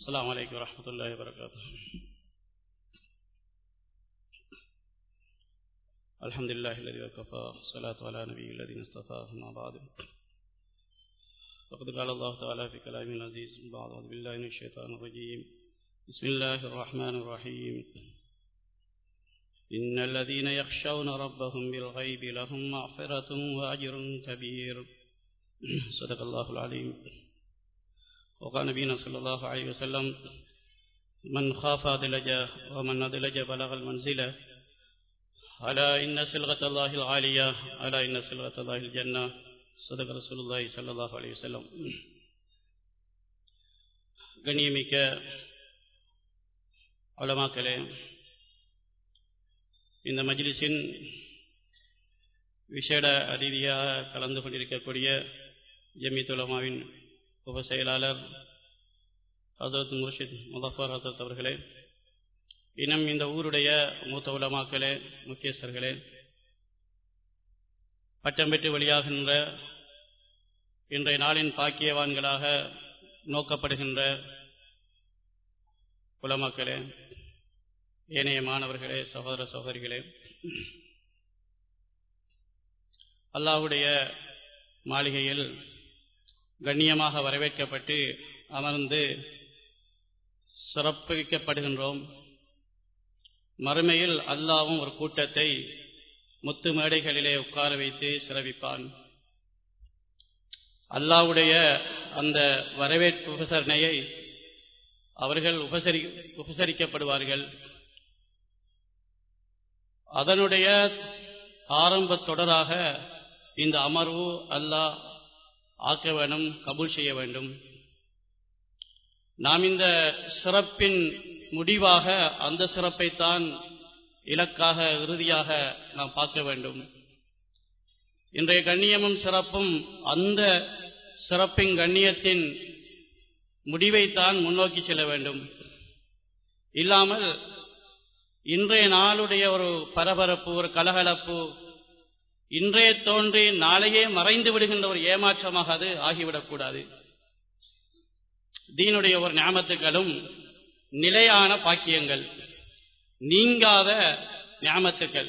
السلام عليكم ورحمة الله وبركاته الحمد لله الذي وكفى الصلاة على نبي الذين اصطفى أما بعد فقد قال الله تعالى في كلام العزيز بعد أعوذ بالله من الشيطان الرجيم بسم الله الرحمن الرحيم إن الذين يخشون ربهم بالغيب لهم مغفرة وأجر كبير صدق الله العليم وقال نبينا صلى الله عليه وسلم من خاف أدلج ومن أدلج بلغ المنزلة ألا إن سلغة الله العالية ألا إن سلغة الله الجنة صدق رسول الله صلى الله عليه وسلم கண்ணியமிக்க உலமாக்களே இந்த மஜ்லிஸின் விசேட அதிதியாக கலந்து கொண்டிருக்கக்கூடிய ஜமீத் உலமாவின் உப செயலாளர் ஹசரத் முர்ஷித் முதஃபர் ஹசரத் அவர்களே இனம் இந்த ஊருடைய மூத்த உலமாக்களே முக்கியஸ்தர்களே பட்டம் பெற்று வெளியாகின்ற இன்றைய நாளின் பாக்கியவான்களாக நோக்கப்படுகின்ற உலமாக்களே ஏனைய மாணவர்களே சகோதர சகோதரிகளே அல்லாஹுடைய மாளிகையில் கண்ணியமாக வரவேற்கப்பட்டு அமர்ந்து சிறப்பிக்கப்படுகின்றோம் மறுமையில் அல்லாவும் ஒரு கூட்டத்தை முத்து மேடைகளிலே உட்கார வைத்து சிறப்பிப்பான் அல்லாவுடைய அந்த வரவேற்பு உபசரணையை அவர்கள் உபசரி உபசரிக்கப்படுவார்கள் அதனுடைய ஆரம்ப தொடராக இந்த அமர்வு அல்லாஹ் ஆக்க வேண்டும் கபூல் செய்ய வேண்டும் நாம் இந்த சிறப்பின் முடிவாக அந்த சிறப்பைத்தான் இலக்காக இறுதியாக நாம் பார்க்க வேண்டும் இன்றைய கண்ணியமும் சிறப்பும் அந்த சிறப்பின் கண்ணியத்தின் முடிவைத்தான் முன்னோக்கி செல்ல வேண்டும் இல்லாமல் இன்றைய நாளுடைய ஒரு பரபரப்பு ஒரு கலகலப்பு இன்றைய தோன்றி நாளையே மறைந்து விடுகின்ற ஒரு ஏமாற்றமாக அது ஆகிவிடக்கூடாது தீனுடைய ஒரு ஞாபகத்துக்களும் நிலையான பாக்கியங்கள் நீங்காத ஞாபகத்துக்கள்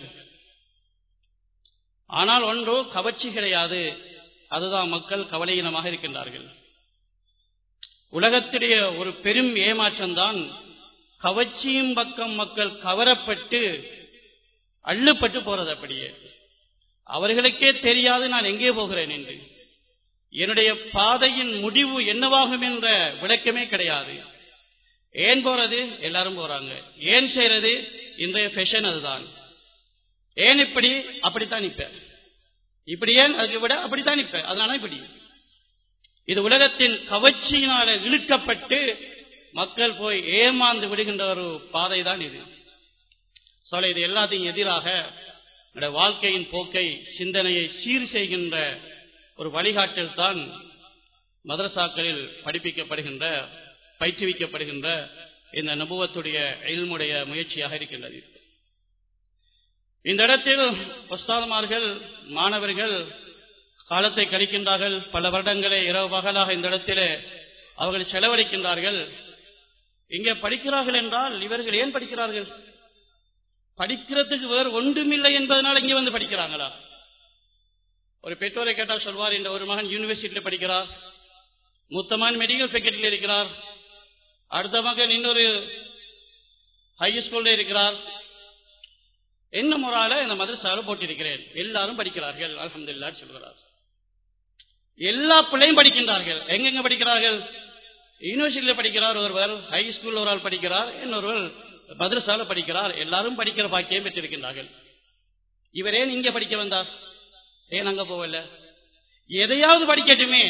ஆனால் ஒன்றோ கவர்ச்சி கிடையாது அதுதான் மக்கள் கவலையினமாக இருக்கின்றார்கள் உலகத்துடைய ஒரு பெரும் ஏமாற்றம்தான் கவர்ச்சியும் பக்கம் மக்கள் கவரப்பட்டு அள்ளுப்பட்டு போறது அப்படியே அவர்களுக்கே தெரியாது நான் எங்கே போகிறேன் என்று என்னுடைய பாதையின் முடிவு என்னவாகும் என்ற விளக்கமே கிடையாது ஏன் போறது எல்லாரும் போறாங்க ஏன் செய்யறது இன்றைய ஃபேஷன் அதுதான் ஏன் இப்படி அப்படித்தான் இப்ப இப்படி ஏன் அதை விட அப்படித்தான் இப்ப அதனால இப்படி இது உலகத்தின் கவர்ச்சியினால இழுக்கப்பட்டு மக்கள் போய் ஏமாந்து விடுகின்ற ஒரு பாதை தான் இது சொல்ல இது எல்லாத்தையும் எதிராக வாழ்க்கையின் போக்கை சிந்தனையை சீர் செய்கின்ற ஒரு வழிகாட்டில் தான் மதரசாக்களில் படிப்பிக்கப்படுகின்ற பயிற்றுவிக்கப்படுகின்ற இந்த நபுவத்துடைய எல்முடைய முயற்சியாக இருக்கின்றது இந்த இடத்தில் ஒஸ்தாதுமார்கள் மாணவர்கள் காலத்தை கழிக்கின்றார்கள் பல வருடங்களே இரவு பகலாக இந்த இடத்திலே அவர்கள் செலவழிக்கின்றார்கள் இங்கே படிக்கிறார்கள் என்றால் இவர்கள் ஏன் படிக்கிறார்கள் படிக்கிறதுக்கு வேறு ஒன்றுமில்லை என்பதனால் இங்கே வந்து படிக்கிறாங்களா ஒரு பெற்றோரை கேட்டால் சொல்வார் இந்த ஒரு மகன் யூனிவர்சிட்டியில் படிக்கிறார் மூத்த மகன் மெடிக்கல் ஃபேக்கல்டியில் இருக்கிறார் அடுத்த மகன் இன்னொரு ஹை ஸ்கூல்ல இருக்கிறார் என்ன முறால இந்த மதரசாவில் போட்டிருக்கிறேன் எல்லாரும் படிக்கிறார்கள் அலமதுல்லா சொல்கிறார் எல்லா பிள்ளையும் படிக்கின்றார்கள் எங்கெங்க படிக்கிறார்கள் யூனிவர்சிட்டியில் படிக்கிறார் ஒருவர் ஹை ஸ்கூல்ல ஒரு ஆள் படிக்கிறார் இன்னொருவர் மதரசால படிக்கிறார் எல்லாரும் படிக்கிற பாக்கியம் பெற்றிருக்கின்றார்கள் இவர் ஏன் இங்க படிக்க வந்தார் ஏன் அங்க போகல எதையாவது படிக்கட்டுமே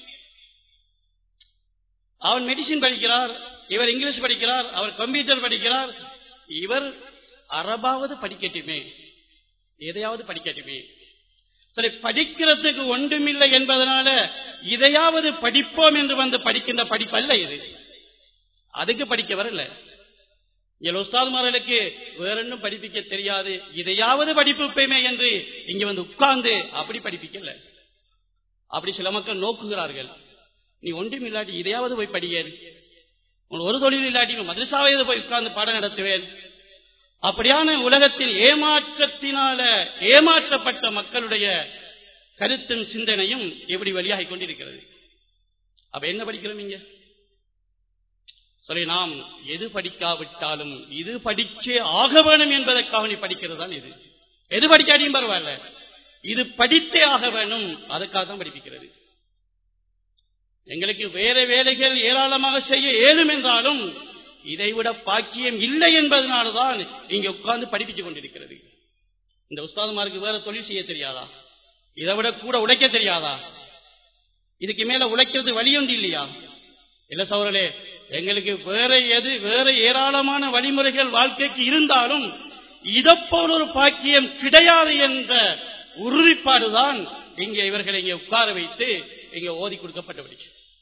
அவன் மெடிசின் படிக்கிறார் இவர் இங்கிலீஷ் படிக்கிறார் அவர் கம்ப்யூட்டர் படிக்கிறார் இவர் அரபாவது படிக்கட்டுமே எதையாவது படிக்கட்டுமே சரி படிக்கிறதுக்கு ஒன்றுமில்லை என்பதனால இதையாவது படிப்போம் என்று வந்து படிக்கின்ற படிப்பு அல்ல இது அதுக்கு படிக்க வரல என் உஸ்தாதுமார்களுக்கு வேற ஒன்றும் படிப்பிக்க தெரியாது இதையாவது படிப்புப்பேமே என்று இங்க வந்து உட்கார்ந்து அப்படி படிப்பிக்கல அப்படி சில மக்கள் நோக்குகிறார்கள் நீ ஒன்றும் இல்லாட்டி இதையாவது போய் படியேன் உங்களுக்கு ஒரு தொழில் இல்லாட்டி மதுரசாவை போய் உட்கார்ந்து பாடம் நடத்துவேன் அப்படியான உலகத்தில் ஏமாற்றத்தினால ஏமாற்றப்பட்ட மக்களுடைய கருத்தும் சிந்தனையும் எப்படி வெளியாகிக் கொண்டிருக்கிறது அப்ப என்ன படிக்கிறோம் இங்க சரி நாம் எது படிக்காவிட்டாலும் இது படிச்சே ஆக வேணும் என்பதற்காக நீ படிக்கிறது தான் இது எது படிக்காட்டியும் பரவாயில்ல இது படித்தே ஆக வேணும் அதுக்காக தான் படிப்பிக்கிறது எங்களுக்கு வேற வேலைகள் ஏராளமாக செய்ய இயலும் என்றாலும் இதைவிட பாக்கியம் இல்லை என்பதனால்தான் இங்க உட்கார்ந்து படிப்பித்துக் கொண்டிருக்கிறது இந்த உஸ்தாதுமாருக்கு வேற தொழில் செய்ய தெரியாதா இதை விட கூட உழைக்க தெரியாதா இதுக்கு மேல உழைக்கிறது வழியொன்று இல்லையா இல்ல சௌரலே எங்களுக்கு வேற எது வேற ஏராளமான வழிமுறைகள் வாழ்க்கைக்கு இருந்தாலும் இதப்போல் ஒரு பாக்கியம் கிடையாது என்ற உறுதிப்பாடுதான் இங்கே இவர்களை இங்கே உட்கார வைத்து இங்கே ஓதி கொடுக்கப்பட்டபடி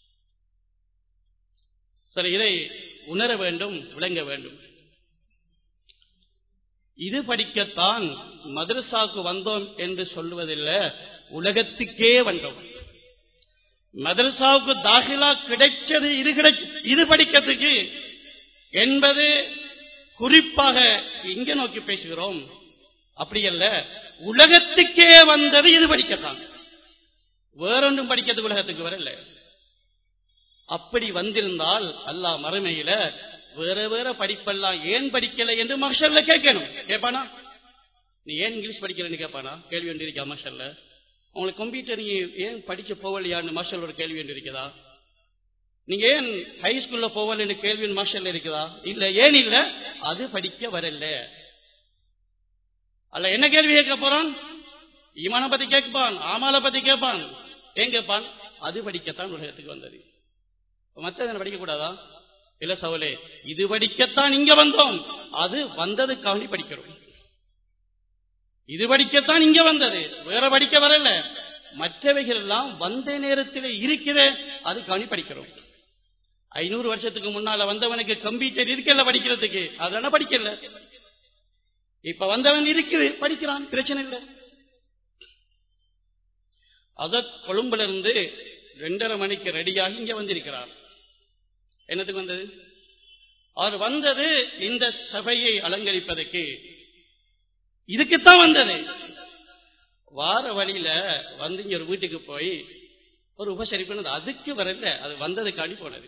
சரி இதை உணர வேண்டும் விளங்க வேண்டும் இது படிக்கத்தான் மதரசாவுக்கு வந்தோம் என்று சொல்லுவதில்லை உலகத்துக்கே வந்தோம் மதரசாவுக்கு தாகிலா கிடைச்சது இது கிடைச்ச இது படிக்கிறதுக்கு என்பது குறிப்பாக இங்க நோக்கி பேசுகிறோம் அப்படி அல்ல உலகத்துக்கே வந்தது இது படிக்கத்தான் வேறொன்றும் படிக்கிறது உலகத்துக்கு வரல அப்படி வந்திருந்தால் அல்லாஹ் மறுமையில வேற வேற படிப்பெல்லாம் ஏன் படிக்கல என்று மஷல்ல கேட்கணும் கேட்பானா நீ ஏன் இங்கிலீஷ் படிக்கிறேன்னு கேட்பானா கேள்வி ஒன்று இருக்கா மஷல்ல உங்களுக்கு கம்ப்யூட்டர் நீங்க ஏன் படிக்க போகலையான்னு மார்ஷல் ஒரு கேள்வி ஒன்று இருக்குதா நீங்க ஏன் ஹை ஸ்கூல்ல போகலன்னு கேள்வி மார்ஷல் இருக்குதா இல்ல ஏன் இல்ல அது படிக்க வரல அல்ல என்ன கேள்வி கேட்க போறான் ஈமான பத்தி கேட்பான் ஆமால பத்தி கேட்பான் ஏன் கேட்பான் அது படிக்கத்தான் உலகத்துக்கு வந்தது மற்ற படிக்க கூடாதா இல்ல சவலே இது படிக்கத்தான் இங்க வந்தோம் அது வந்ததுக்காக படிக்கிறோம் இது படிக்கத்தான் இங்க வந்தது வேற படிக்க வரல மற்றவைகள் எல்லாம் வந்த நேரத்தில் இருக்கிற அது கவனி படிக்கிறோம் ஐநூறு வருஷத்துக்கு முன்னால வந்தவனுக்கு கம்ப்யூட்டர் இருக்கல படிக்கிறதுக்கு அதனால படிக்கல இப்ப வந்தவன் இருக்குது படிக்கிறான் பிரச்சனை இல்லை அத கொழும்புல இருந்து ரெண்டரை மணிக்கு ரெடியாகி இங்க வந்திருக்கிறார் என்னத்துக்கு வந்தது அவர் வந்தது இந்த சபையை அலங்கரிப்பதற்கு இதுக்குத்தான் வந்தது வார வழியில வந்து இங்க ஒரு வீட்டுக்கு போய் ஒரு உபசரிப்பு அதுக்கு வரல அது வந்ததுக்காண்டி போனது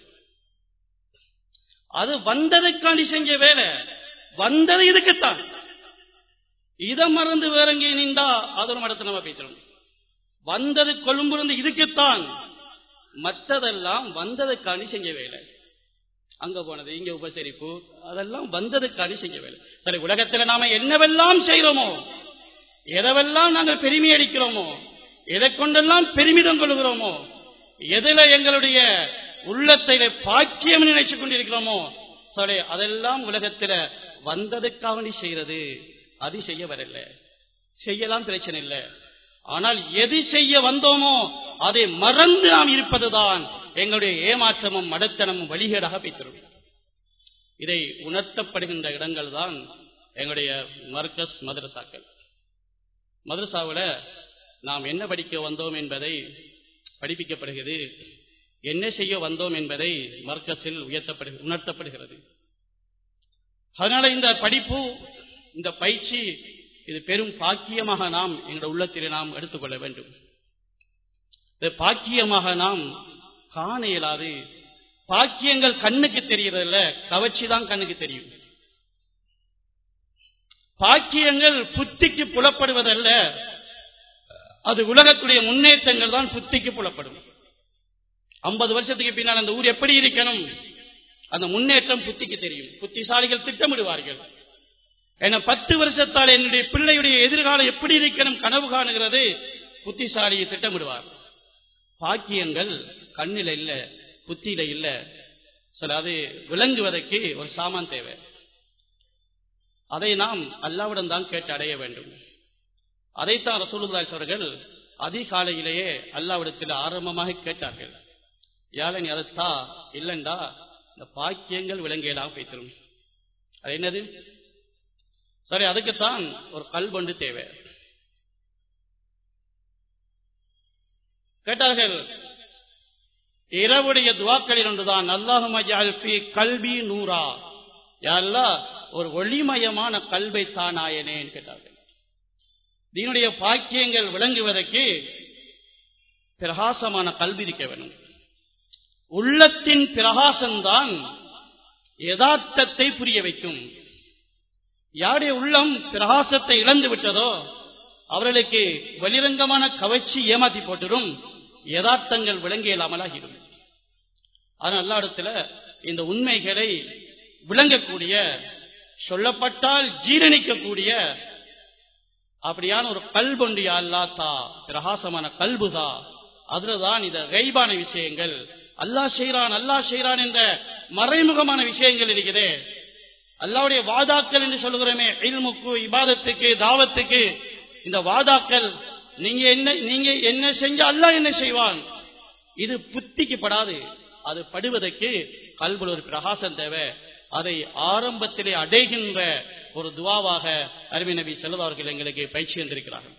அது வந்ததுக்காண்டி செஞ்ச வேலை வந்தது இதுக்குத்தான் இதை மறந்து வேற எங்கே நின்றா அது ஒரு மடத்தை நம்ம பேசுறோம் வந்தது கொழும்பிருந்து இதுக்குத்தான் மற்றதெல்லாம் வந்ததுக்காண்டி செஞ்ச வேலை அங்க போனது இங்க உபசரிப்பு அதெல்லாம் வந்ததுக்காண்டி செஞ்ச வேலை சரி உலகத்துல நாம என்னவெல்லாம் செய்யறோமோ எதவெல்லாம் நாங்கள் பெருமை அடிக்கிறோமோ எதை கொண்டெல்லாம் பெருமிதம் கொள்கிறோமோ எதுல எங்களுடைய உள்ளத்தில பாக்கியம் நினைச்சு கொண்டிருக்கிறோமோ சரி அதெல்லாம் உலகத்துல வந்ததுக்காக செய்யறது அது செய்ய வரல செய்யலாம் பிரச்சனை இல்லை ஆனால் எது செய்ய வந்தோமோ அதை மறந்து நாம் இருப்பதுதான் எங்களுடைய ஏமாற்றமும் மடத்தனமும் வழிகேடாக பேசுகிறோம் இதை உணர்த்தப்படுகின்ற இடங்கள் தான் எங்களுடைய மர்கஸ் மதரசாக்கள் மதரசாவில் நாம் என்ன படிக்க வந்தோம் என்பதை படிப்பிக்கப்படுகிறது என்ன செய்ய வந்தோம் என்பதை மர்க்கஸில் உயர்த்தப்படு உணர்த்தப்படுகிறது அதனால இந்த படிப்பு இந்த பயிற்சி இது பெரும் பாக்கியமாக நாம் எங்களுடைய உள்ளத்தில் நாம் எடுத்துக்கொள்ள வேண்டும் இது பாக்கியமாக நாம் காண இயலாது பாக்கியங்கள் கண்ணுக்கு தெரியறதில்ல கவர்ச்சி தான் கண்ணுக்கு தெரியும் பாக்கியங்கள் புத்திக்கு புலப்படுவதல்ல அது உலகத்துடைய முன்னேற்றங்கள் தான் புத்திக்கு புலப்படும் ஐம்பது வருஷத்துக்கு பின்னால் அந்த ஊர் எப்படி இருக்கணும் அந்த முன்னேற்றம் புத்திக்கு தெரியும் புத்திசாலிகள் திட்டமிடுவார்கள் என பத்து வருஷத்தால் என்னுடைய பிள்ளையுடைய எதிர்காலம் எப்படி இருக்கணும் கனவு காணுகிறது புத்திசாலியை திட்டமிடுவார் பாக்கியங்கள் கண்ணில இல்ல புத்தியில இல்ல சில அது விளங்குவதற்கு ஒரு சாமான் தேவை அதை நாம் அல்லாவிடம் தான் கேட்டு அடைய வேண்டும் அதைத்தான் ரசூலுல்லாஹி அவர்கள் அதிகாலையிலேயே அல்லாவிடத்தில் ஆரம்பமாக கேட்டார்கள் யாழ நீ அதைத்தா இல்லண்டா இந்த பாக்கியங்கள் விளங்கியெல்லாம் பேசிடும் அது என்னது சரி அதுக்குத்தான் ஒரு கல்வொண்டு தேவை கேட்டார்கள் இரவுடைய துவாக்களில் ஒன்றுதான் அல்லாஹு கல்வி நூறா யாரெல்லாம் ஒரு ஒளிமயமான கல்வை தானாயனேன்னு கேட்டார்கள் தீனுடைய பாக்கியங்கள் விளங்குவதற்கு பிரகாசமான கல்வி இருக்க வேணும் உள்ளத்தின் பிரகாசம்தான் யதார்த்தத்தை புரிய வைக்கும் யாருடைய உள்ளம் பிரகாசத்தை இழந்து விட்டதோ அவர்களுக்கு வெளிரங்கமான கவர்ச்சி ஏமாத்தி போட்டுடும் யதார்த்தங்கள் விளங்க இல்லாமலாகிடும் அதனால் எல்லா இடத்துல இந்த உண்மைகளை விளங்கக்கூடிய சொல்லப்பட்டால் ஜீரணிக்கக்கூடிய அப்படியான ஒரு கல்பொண்டு அல்லாத்தா பிரகாசமான கல்புதா அதுலதான் இந்த கைபான விஷயங்கள் அல்லாஹ் செய்கிறான் அல்லாஹ் செய்கிறான் என்ற மறைமுகமான விஷயங்கள் இருக்குது அல்லாவுடைய வாதாக்கள் என்று சொல்லுகிறோமே இல்முக்கு இபாதத்துக்கு தாவத்துக்கு இந்த வாதாக்கள் நீங்க என்ன நீங்க என்ன செஞ்ச அல்லாஹ் என்ன செய்வான் இது புத்திக்கு படாது அது படுவதற்கு கல்புல ஒரு பிரகாசம் தேவை அதை ஆரம்பத்திலே அடைகின்ற ஒரு துவாவாக அருமை நபி செல்லதார்கள் எங்களுக்கு பயிற்சி வந்திருக்கிறார்கள்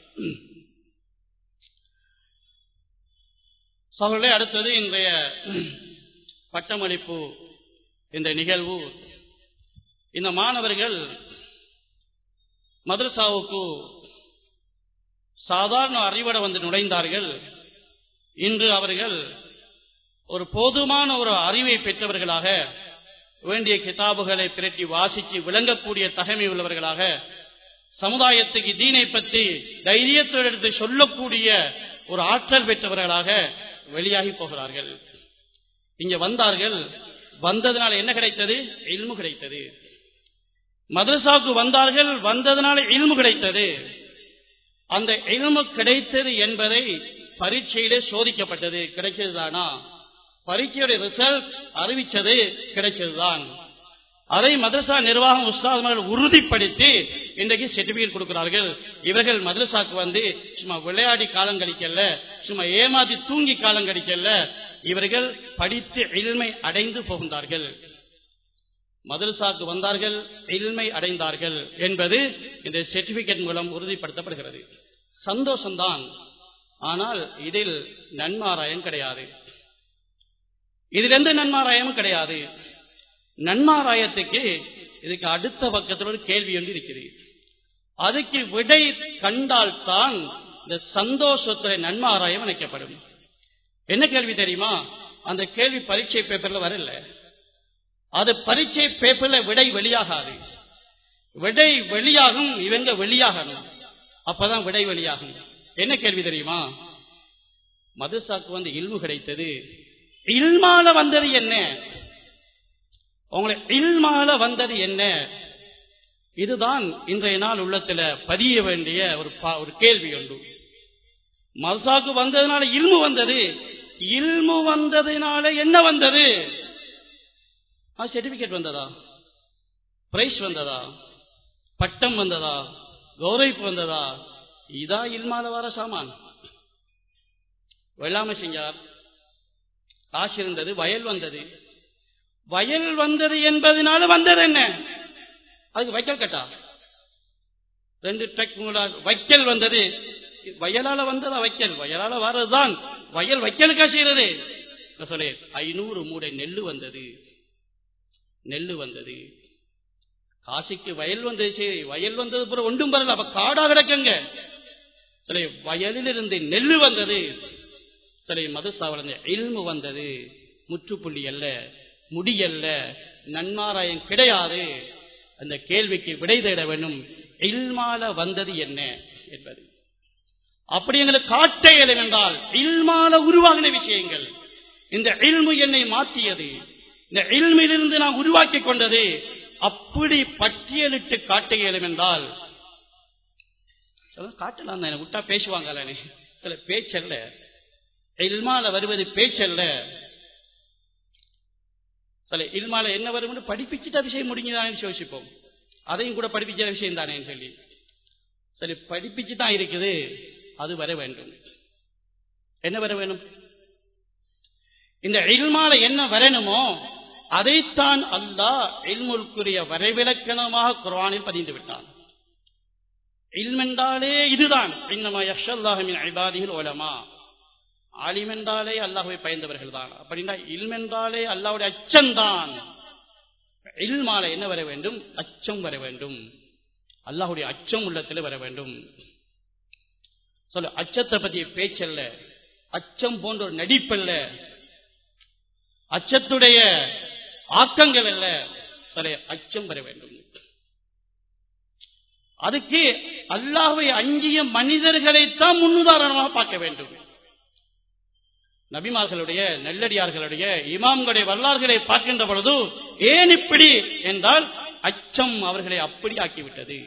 சோழர்களே அடுத்தது இன்றைய பட்டமளிப்பு இந்த நிகழ்வு இந்த மாணவர்கள் மதரசாவுக்கு சாதாரண அறிவட வந்து நுழைந்தார்கள் இன்று அவர்கள் ஒரு போதுமான ஒரு அறிவை பெற்றவர்களாக வேண்டிய கிதாபுகளை பிரட்டி வாசித்து விளங்கக்கூடிய தகமை உள்ளவர்களாக சமுதாயத்துக்கு தீனை பற்றி தைரியத்தோடு எடுத்து சொல்லக்கூடிய ஒரு ஆற்றல் பெற்றவர்களாக வெளியாகி போகிறார்கள் இங்க வந்தார்கள் வந்ததுனால என்ன கிடைத்தது இல்மு கிடைத்தது மதரசாவுக்கு வந்தார்கள் வந்ததுனால இல்மு கிடைத்தது அந்த இல்மு கிடைத்தது என்பதை பரீட்சையிலே சோதிக்கப்பட்டது கிடைச்சதுதானா பரீட்சையுடைய ரிசல்ட் அறிவிச்சது கிடைச்சதுதான் அதை மதரசா நிர்வாகம் உஸ்தாதர்கள் உறுதிப்படுத்தி இன்றைக்கு சர்டிபிகேட் கொடுக்கிறார்கள் இவர்கள் மதரசாக்கு வந்து சும்மா விளையாடி காலம் கழிக்கல சும்மா ஏமாத்தி தூங்கி காலம் கழிக்கல இவர்கள் படித்து இல்மை அடைந்து போகின்றார்கள் மதரசாக்கு வந்தார்கள் இல்மை அடைந்தார்கள் என்பது இந்த சர்டிபிகேட் மூலம் உறுதிப்படுத்தப்படுகிறது சந்தோஷம்தான் ஆனால் இதில் நன்மாராயம் கிடையாது இதில் எந்த நன்மாராயமும் கிடையாது நன்மாராயத்துக்கு இதுக்கு அடுத்த பக்கத்தில் ஒரு கேள்வி ஒன்று இருக்குது அதுக்கு விடை கண்டால்தான் இந்த சந்தோஷத்துல நன்மாராயம் இணைக்கப்படும் என்ன கேள்வி தெரியுமா அந்த கேள்வி பரீட்சை பேப்பர்ல வரல அது பரீட்சை பேப்பர்ல விடை வெளியாகாது விடை வெளியாகும் இவங்க வெளியாகணும் அப்பதான் விடை வெளியாகும் என்ன கேள்வி தெரியுமா மதுசாக்கு வந்து இல்மு கிடைத்தது இல்மால வந்தது என்ன உங்களை இல்மால வந்தது என்ன இதுதான் இன்றைய நாள் உள்ளத்துல பதிய வேண்டிய ஒரு ஒரு கேள்வி உண்டு மதுசாக்கு வந்ததுனால இல்மு வந்தது இல்மு வந்ததுனால என்ன வந்தது சர்டிபிகேட் வந்ததா பிரைஸ் வந்ததா பட்டம் வந்ததா கௌரவிப்பு வந்ததா இதா இல்மால வர சாமான் வெள்ளாமை செஞ்சார் காசு இருந்தது வயல் வந்தது வயல் வந்தது என்பதனால வந்தது என்ன அதுக்கு வைக்கல் கட்டா ரெண்டு ட்ரக் வைக்கல் வந்தது வயலால வந்ததா வைக்கல் வயலால வர்றதுதான் வயல் வைக்கலுக்கா செய்யறது சொல்லி ஐநூறு மூடை நெல்லு வந்தது நெல்லு வந்தது காசிக்கு வயல் வந்தது சரி வயல் வந்தது பிறகு ஒன்றும் பரல அப்ப காடா கிடக்குங்க சரி வயலில் இருந்து நெல்லு வந்தது சரி மதுசாவல இல்மு வந்தது முற்றுப்புள்ளி அல்ல முடியல்ல நன்மாராயம் கிடையாது அந்த கேள்விக்கு விடை தேட வேண்டும் இல்மால வந்தது என்ன என்பது அப்படி எங்களுக்கு காட்ட இயலும் என்றால் இல்மால உருவாகின விஷயங்கள் இந்த இல்மு என்னை மாற்றியது இந்த இல்மிலிருந்து நான் உருவாக்கி கொண்டது அப்படி பட்டியலிட்டு காட்ட இயலும் என்றால் காட்டலாம் தான் விட்டா பேசுவாங்க சில பேச்சல்ல இல்மால வருவது பேச்சல்ல சில இல்மால என்ன வரும் படிப்பிச்சுட்ட விஷயம் முடிஞ்சுதானே யோசிப்போம் அதையும் கூட படிப்பிச்ச விஷயம் தானே சொல்லி சரி படிப்பிச்சு தான் இருக்குது அது வர வேண்டும் என்ன வர வேணும் இந்த இல்மால என்ன வரணுமோ அதைத்தான் அல்லாஹ் இல்முல்குரிய வரைவிலக்கணமாக குர்ஆனில் பதிந்து விட்டான் இல்மென்றாலே இதுதான் இன்னமா யஷல்லாஹின் ஐபாதிகள் ஓலமா ஆலிம் என்றாலே அல்லாஹுவை பயந்தவர்கள் தான் அப்படின்னா இல்ம் என்றாலே அல்லாவுடைய அச்சம்தான் இல்மால என்ன வர வேண்டும் அச்சம் வர வேண்டும் அல்லாஹுடைய அச்சம் உள்ளத்தில் வர வேண்டும் சொல்ல அச்சத்தை பற்றிய பேச்சல்ல அச்சம் போன்ற ஒரு நடிப்பல்ல அச்சத்துடைய ஆக்கங்கள் அல்ல சொல்ல அச்சம் வர வேண்டும் அதுக்கு அல்லாஹ்வை அஞ்சிய மனிதர்களைத்தான் முன்னுதாரணமாக பார்க்க வேண்டும் நபிமார்களுடைய நெல்லடியார்களுடைய இமாம்களுடைய வரலாறுகளை பார்க்கின்ற பொழுது ஏன் இப்படி என்றால் அச்சம் அவர்களை அப்படி ஆக்கிவிட்டது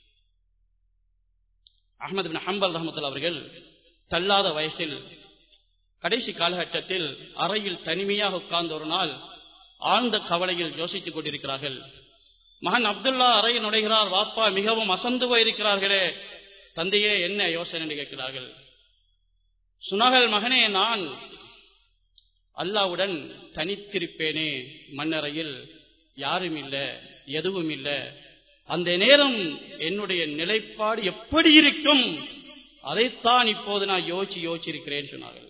அகமது பின் ஹம்பல் ரஹமத்துல் அவர்கள் தள்ளாத வயசில் கடைசி காலகட்டத்தில் அறையில் தனிமையாக உட்கார்ந்த ஒரு நாள் ஆழ்ந்த கவலையில் யோசித்துக் கொண்டிருக்கிறார்கள் மகன் அப்துல்லா அறையில் நுழைகிறார் வாப்பா மிகவும் அசந்து போயிருக்கிறார்களே தந்தையே என்ன யோசனை என்று கேட்கிறார்கள் சுனகல் மகனே நான் அல்லாவுடன் தனித்திருப்பேனே மண்ணறையில் யாரும் இல்ல எதுவும் இல்ல அந்த நேரம் என்னுடைய நிலைப்பாடு எப்படி இருக்கும் அதைத்தான் இப்போது நான் யோசிச்சு யோசிச்சிருக்கிறேன் சொன்னார்கள்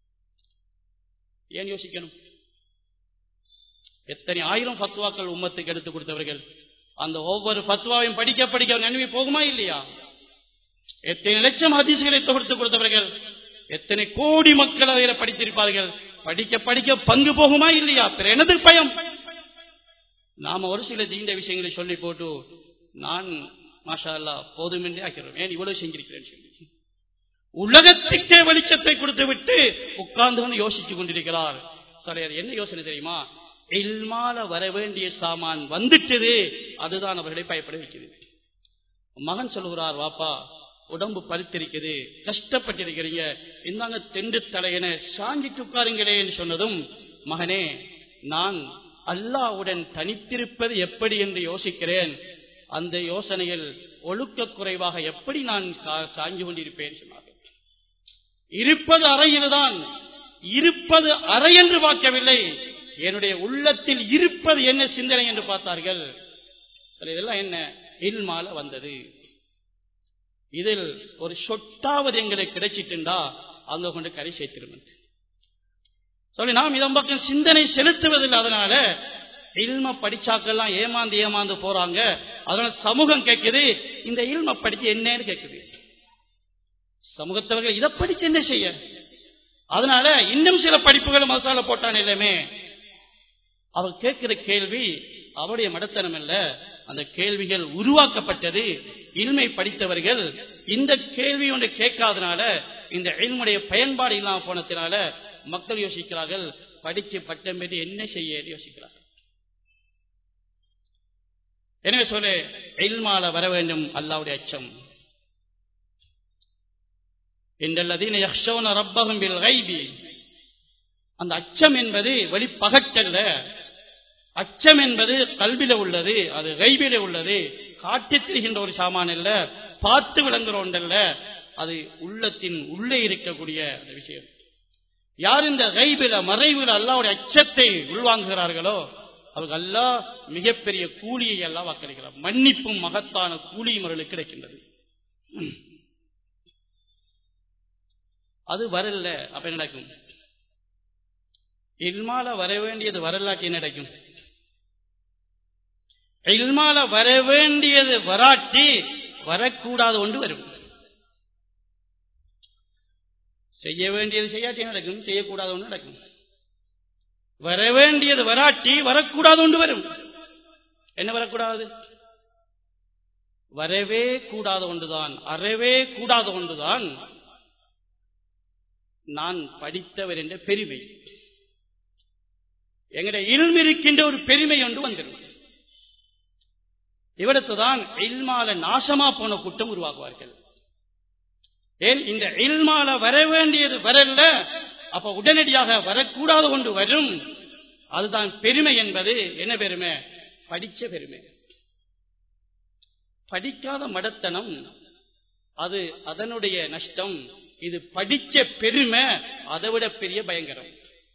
ஏன் யோசிக்கணும் எத்தனை ஆயிரம் ஃபத்வாக்கள் உம்மத்துக்கு எடுத்து கொடுத்தவர்கள் அந்த ஒவ்வொரு ஃபத்வாவையும் படிக்க படிக்க நன்மை போகுமா இல்லையா எத்தனை லட்சம் ஹதீசுகளை தொகுத்து கொடுத்தவர்கள் எத்தனை கோடி மக்கள் அதில் படித்திருப்பார்கள் படிக்க படிக்க பங்கு போகுமா இல்லையா பிற எனது பயம் நாம ஒரு சில தீண்ட விஷயங்களை சொல்லி போட்டு நான் மாஷா அல்லா போதுமென்றே ஆக்கிறோம் ஏன் இவ்வளவு செஞ்சிருக்கிறேன் சொல்லி உலகத்துக்கே வெளிச்சத்தை கொடுத்து விட்டு உட்கார்ந்து கொண்டு யோசித்துக் கொண்டிருக்கிறார் சரி அது என்ன யோசனை தெரியுமா இல்மால வர வேண்டிய சாமான் வந்துட்டது அதுதான் அவர்களை பயப்பட வைக்கிறது மகன் சொல்லுகிறார் வாப்பா உடம்பு பருத்திருக்குது கஷ்டப்பட்டிருக்கிறீங்க இந்தாங்க தெண்டு தலையன சாஞ்சிட்டு உட்காருங்களேன்னு சொன்னதும் மகனே நான் அல்லாவுடன் தனித்திருப்பது எப்படி என்று யோசிக்கிறேன் அந்த யோசனையில் ஒழுக்க குறைவாக எப்படி நான் சாஞ்சு கொண்டிருப்பேன் சொன்னார்கள் இருப்பது அறையில்தான் இருப்பது அறை என்று பார்க்கவில்லை என்னுடைய உள்ளத்தில் இருப்பது என்ன சிந்தனை என்று பார்த்தார்கள் இதெல்லாம் என்ன இல்மால வந்தது இதில் ஒரு சொட்டாவது எங்களுக்கு கிடைச்சிட்டுண்டா அங்க கொண்டு கரை சேர்த்திருமன் சொல்லி நாம் இதன் பக்கம் சிந்தனை செலுத்துவதில்லை அதனால இல்ம படிச்சாக்கெல்லாம் ஏமாந்து ஏமாந்து போறாங்க அதனால சமூகம் கேட்குது இந்த இல்ம படிச்சு என்னன்னு கேட்குது சமூகத்தவர்கள் இதை படிச்சு என்ன செய்ய அதனால இன்னும் சில படிப்புகள் மசாலா போட்டான் எல்லாமே அவர் கேட்கிற கேள்வி அவருடைய மடத்தனம் அல்ல அந்த கேள்விகள் உருவாக்கப்பட்டது இல்மை படித்தவர்கள் இந்த கேள்வி ஒன்று கேட்காதனால இந்த இல்முடைய பயன்பாடு இல்லாம போனதுனால மக்கள் யோசிக்கிறார்கள் படிச்சு பட்டம் பெற்று என்ன செய்ய யோசிக்கிறார்கள் எனவே சொல்லு இல்மால வர வேண்டும் அல்லாவுடைய அச்சம் என்றல்லதீன யக்ஷோன ரப்பகும் பில் கைபி அந்த அச்சம் என்பது வெளிப்பகட்டல்ல அச்சம் என்பது கல்வில உள்ளது அது கைபில உள்ளது காட்டித் திரிகின்ற ஒரு சாமான் அல்ல பார்த்து விளங்குற ஒன்றல்ல அது உள்ளத்தின் உள்ளே இருக்கக்கூடிய அந்த விஷயம் யார் இந்த கைபில மறைவில் அல்லாவுடைய அச்சத்தை உள்வாங்குகிறார்களோ அவர்கள் அல்லா மிகப்பெரிய கூலியை எல்லாம் வாக்களிக்கிறார் மன்னிப்பும் மகத்தான கூலியும் அவர்களுக்கு கிடைக்கின்றது அது வரல அப்ப என்ன நடக்கும் இல்மால வர வேண்டியது வரலாற்று என்ன நடக்கும் இல்மால வர வேண்டியது வராட்டி வரக்கூடாது ஒன்று வரும் செய்ய வேண்டியது செய்யாட்டி நடக்கும் செய்யக்கூடாது ஒன்று நடக்கும் வர வேண்டியது வராட்டி வரக்கூடாது ஒன்று வரும் என்ன வரக்கூடாது வரவே கூடாத ஒன்றுதான் அறவே கூடாத ஒன்றுதான் நான் படித்தவர் என்ற பெருமை எங்களுடைய இல்ம இருக்கின்ற ஒரு பெருமை ஒன்று வந்துடும் இவடத்துதான் இல்மால நாசமா போன கூட்டம் உருவாக்குவார்கள் ஏன் இந்த இல்மால வர வேண்டியது வரல அப்ப உடனடியாக வரக்கூடாத ஒன்று வரும் அதுதான் பெருமை என்பது என்ன பெருமை படிச்ச பெருமை படிக்காத மடத்தனம் அது அதனுடைய நஷ்டம் இது படிச்ச பெருமை அதை விட பெரிய பயங்கரம்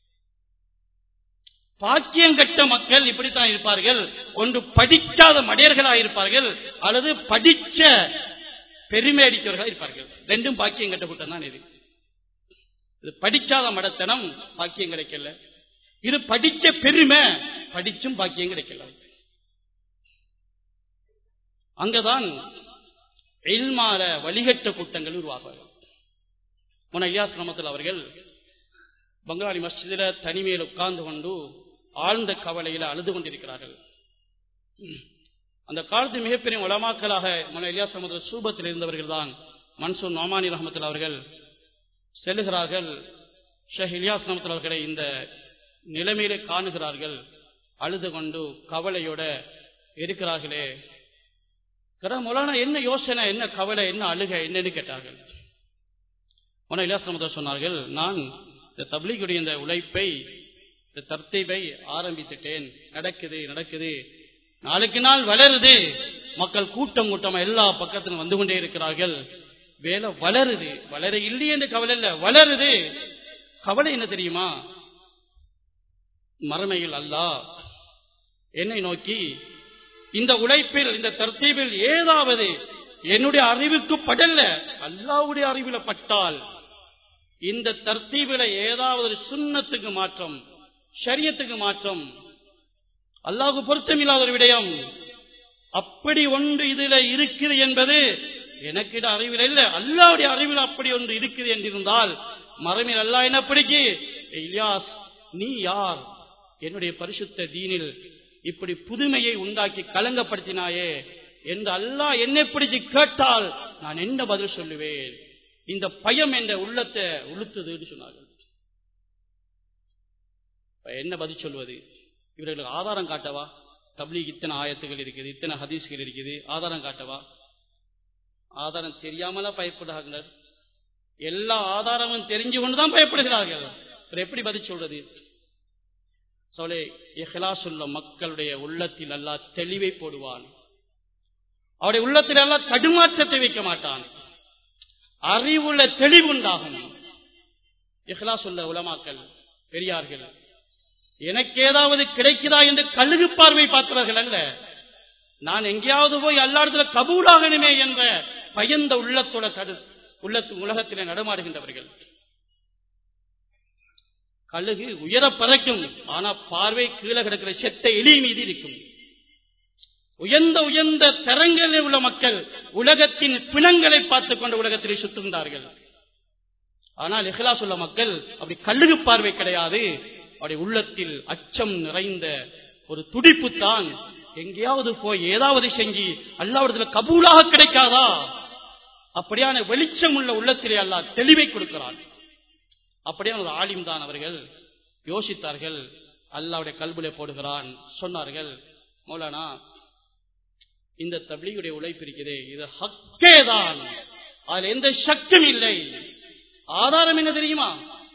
பாக்கியம் கட்ட மக்கள் இப்படித்தான் இருப்பார்கள் ஒன்று படிக்காத மடையர்களாக இருப்பார்கள் அல்லது படிச்ச பெருமை அடிக்கிறவர்களாக இருப்பார்கள் ரெண்டும் பாக்கியம் கட்ட கூட்டம் தான் இது இது படிக்காத மடத்தனம் பாக்கியம் கிடைக்கல இது படிச்ச பெருமை படிச்சும் பாக்கியம் கிடைக்கல அங்கதான் எல்மால வழிகட்ட கூட்டங்கள் உருவாகுவார்கள் முன்ன ஐயாஸ் ரமத்தில் அவர்கள் பங்காளி மஸ்ஜிதில தனிமையில் உட்கார்ந்து கொண்டு ஆழ்ந்த கவலையில அழுது கொண்டிருக்கிறார்கள் அந்த காலத்து மிகப்பெரிய உலமாக்களாக மன இலியாஸ் ரமத்துல சூபத்தில் இருந்தவர்கள் தான் மன்சூர் நோமானி ரஹமத்தில் அவர்கள் செல்லுகிறார்கள் ஷேக் இலியாஸ் ரமத்தில் அவர்களை இந்த நிலைமையிலே காணுகிறார்கள் அழுது கொண்டு கவலையோட இருக்கிறார்களே மொலானா என்ன யோசனை என்ன கவலை என்ன அழுக என்னன்னு கேட்டார்கள் உன இலியாஸ் ரமத்தில் சொன்னார்கள் நான் இந்த தப்லீகுடைய இந்த உழைப்பை இந்த தர்த்தீபை ஆரம்பித்துட்டேன் நடக்குது நடக்குது நாளுக்கு நாள் வளருது மக்கள் கூட்டம் கூட்டமா எல்லா பக்கத்திலும் வந்து கொண்டே இருக்கிறார்கள் வேலை வளருது வளர இல்லையே என்று கவலை இல்ல வளருது கவலை என்ன தெரியுமா மறுமையில் அல்லாஹ் என்னை நோக்கி இந்த உழைப்பில் இந்த தர்த்தீபில் ஏதாவது என்னுடைய அறிவுக்கு படல அல்லாவுடைய அறிவில பட்டால் இந்த தர்த்தீபில ஏதாவது ஒரு சுண்ணத்துக்கு மாற்றம் ஷரியத்துக்கு மாற்றம் அல்லாஹு பொருத்தமில்லாத ஒரு விடயம் அப்படி ஒன்று இதுல இருக்குது என்பது எனக்கு அறிவில் இல்ல அல்லாவுடைய அறிவில் அப்படி ஒன்று இருக்குது என்றிருந்தால் மரமில் அல்லா என்ன பிடிக்கு இலியாஸ் நீ யார் என்னுடைய பரிசுத்த தீனில் இப்படி புதுமையை உண்டாக்கி கலங்கப்படுத்தினாயே என்று அல்லாஹ் என்னை பிடிச்சு கேட்டால் நான் என்ன பதில் சொல்லுவேன் இந்த பயம் என்ற உள்ளத்தை உளுத்துதுன்னு சொன்னார்கள் என்ன பதில் சொல்வது இவர்களுக்கு ஆதாரம் காட்டவா தப்லீக் இத்தனை ஆயத்துகள் இருக்குது இத்தனை ஹதீஸ்கள் இருக்குது ஆதாரம் காட்டவா ஆதாரம் தெரியாமலா பயப்படுகிறார்கள் எல்லா ஆதாரமும் தெரிஞ்சு கொண்டுதான் பயப்படுகிறார்கள் எப்படி பதில் சொல்றது சோலே இஹ்லாசுள்ள மக்களுடைய உள்ளத்தில் அல்லா தெளிவை போடுவான் அவருடைய உள்ளத்தில் எல்லாம் தடுமாற்றத்தை வைக்க மாட்டான் அறிவுள்ள தெளிவுண்டாகும் இஹ்லாசுள்ள உலமாக்கல் பெரியார்கள் எனக்கு ஏதாவது கிடைக்குதா என்று கழுகு பார்வை பார்த்தவர்கள் அல்ல நான் எங்கேயாவது போய் எல்லா கபூலாகணுமே என்ற பயந்த உள்ளத்தோட கடு உள்ளத்து உலகத்திலே நடமாடுகின்றவர்கள் கழுகு உயர பறக்கும் ஆனா பார்வை கீழே கிடக்கிற செத்த எலி மீது இருக்கும் உயர்ந்த உயர்ந்த தரங்களில் உள்ள மக்கள் உலகத்தின் பிணங்களை பார்த்துக் கொண்டு உலகத்திலே சுத்துகின்றார்கள் ஆனால் இஹ்லாஸ் உள்ள மக்கள் அப்படி கழுகு பார்வை கிடையாது அவருடைய உள்ளத்தில் அச்சம் நிறைந்த ஒரு துடிப்பு தான் எங்கேயாவது போய் ஏதாவது செஞ்சு அல்லாவிடத்துல கபூலாக கிடைக்காதா அப்படியான வெளிச்சம் உள்ள உள்ளத்திலே அல்லா தெளிவை கொடுக்கிறான் அப்படியான ஒரு ஆலிம் தான் அவர்கள் யோசித்தார்கள் அல்லாவுடைய கல்விலே போடுகிறான் சொன்னார்கள் மௌலானா இந்த தப்லீகுடைய உழைப்பு இருக்கிறதே இது ஹக்கே தான் அதுல எந்த சக்தியும் இல்லை ஆதாரம் என்ன தெரியுமா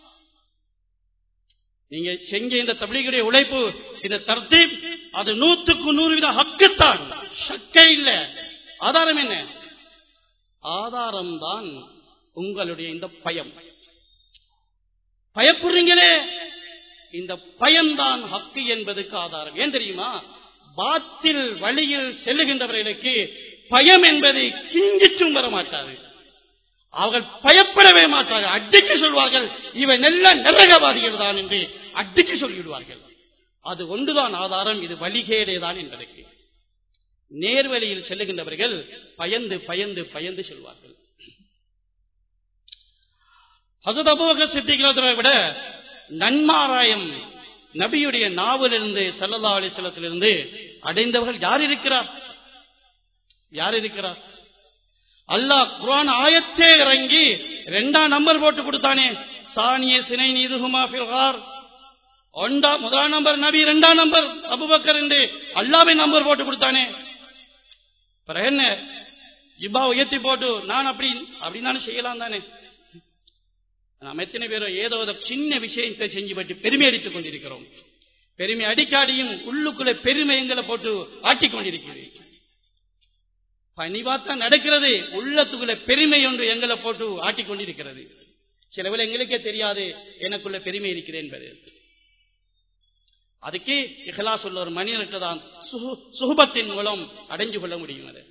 நீங்க செஞ்ச இந்த தபிலிகளுடைய உழைப்பு இந்த தர்த்தீப் அது நூத்துக்கு நூறு வித ஹக்குத்தான் சக்கே இல்ல ஆதாரம் என்ன ஆதாரம் தான் உங்களுடைய இந்த பயம் பயப்படுறீங்களே இந்த பயம்தான் ஹக்கு என்பதுக்கு ஆதாரம் ஏன் தெரியுமா பாத்தில் வழியில் செல்லுகின்றவர்களுக்கு பயம் என்பது கிஞ்சிச்சும் வர மாட்டாது அவர்கள் பயப்படவே மாட்டார்கள் அடிக்க சொல்வார்கள் இவன் நல்ல நரகவாதிகள் தான் என்று அடிக்க சொல்லிவிடுவார்கள் அது ஒன்றுதான் ஆதாரம் இது வழிகேடேதான் என்பதற்கு நேர்வழியில் செல்லுகின்றவர்கள் பயந்து பயந்து பயந்து செல்வார்கள் ஹசத் அபுபக சித்திக்கிறதை விட நன்மாராயம் நபியுடைய நாவலிருந்து சல்லல்லா அலிசலத்திலிருந்து அடைந்தவர்கள் யார் இருக்கிறார் யார் இருக்கிறார் அல்லாஹ் குரான் ஆயத்தே இறங்கி ரெண்டாம் நம்பர் போட்டு கொடுத்தானே சானிய சினை நீதுகுமா பில்கார் ஒன்றா முதலாம் நம்பர் நபி ரெண்டாம் நம்பர் அபுபக்கர் என்று அல்லாவை நம்பர் போட்டு கொடுத்தானே பிறகு என்ன ஜிப்பா உயர்த்தி போட்டு நான் அப்படி அப்படின்னு செய்யலாம் தானே நாம் எத்தனை பேரோ ஏதோ ஒரு சின்ன விஷயத்தை செஞ்சு பற்றி பெருமை அடித்துக் கொண்டிருக்கிறோம் பெருமை அடிக்காடியும் உள்ளுக்குள்ள பெருமை எங்களை போட்டு ஆட்டிக் கொண்டிருக்கிறது பணிவாத்தான் நடக்கிறது உள்ளத்துக்குள்ள பெருமை ஒன்று எங்களை போட்டு ஆட்டிக் கொண்டிருக்கிறது சிலவில் எங்களுக்கே தெரியாது எனக்குள்ள பெருமை இருக்கிறது என்பது அதுக்கு இஹலாஸ் உள்ள ஒரு மனிதனுக்கு தான் சுகுபத்தின் மூலம் அடைஞ்சு கொள்ள முடியும் அது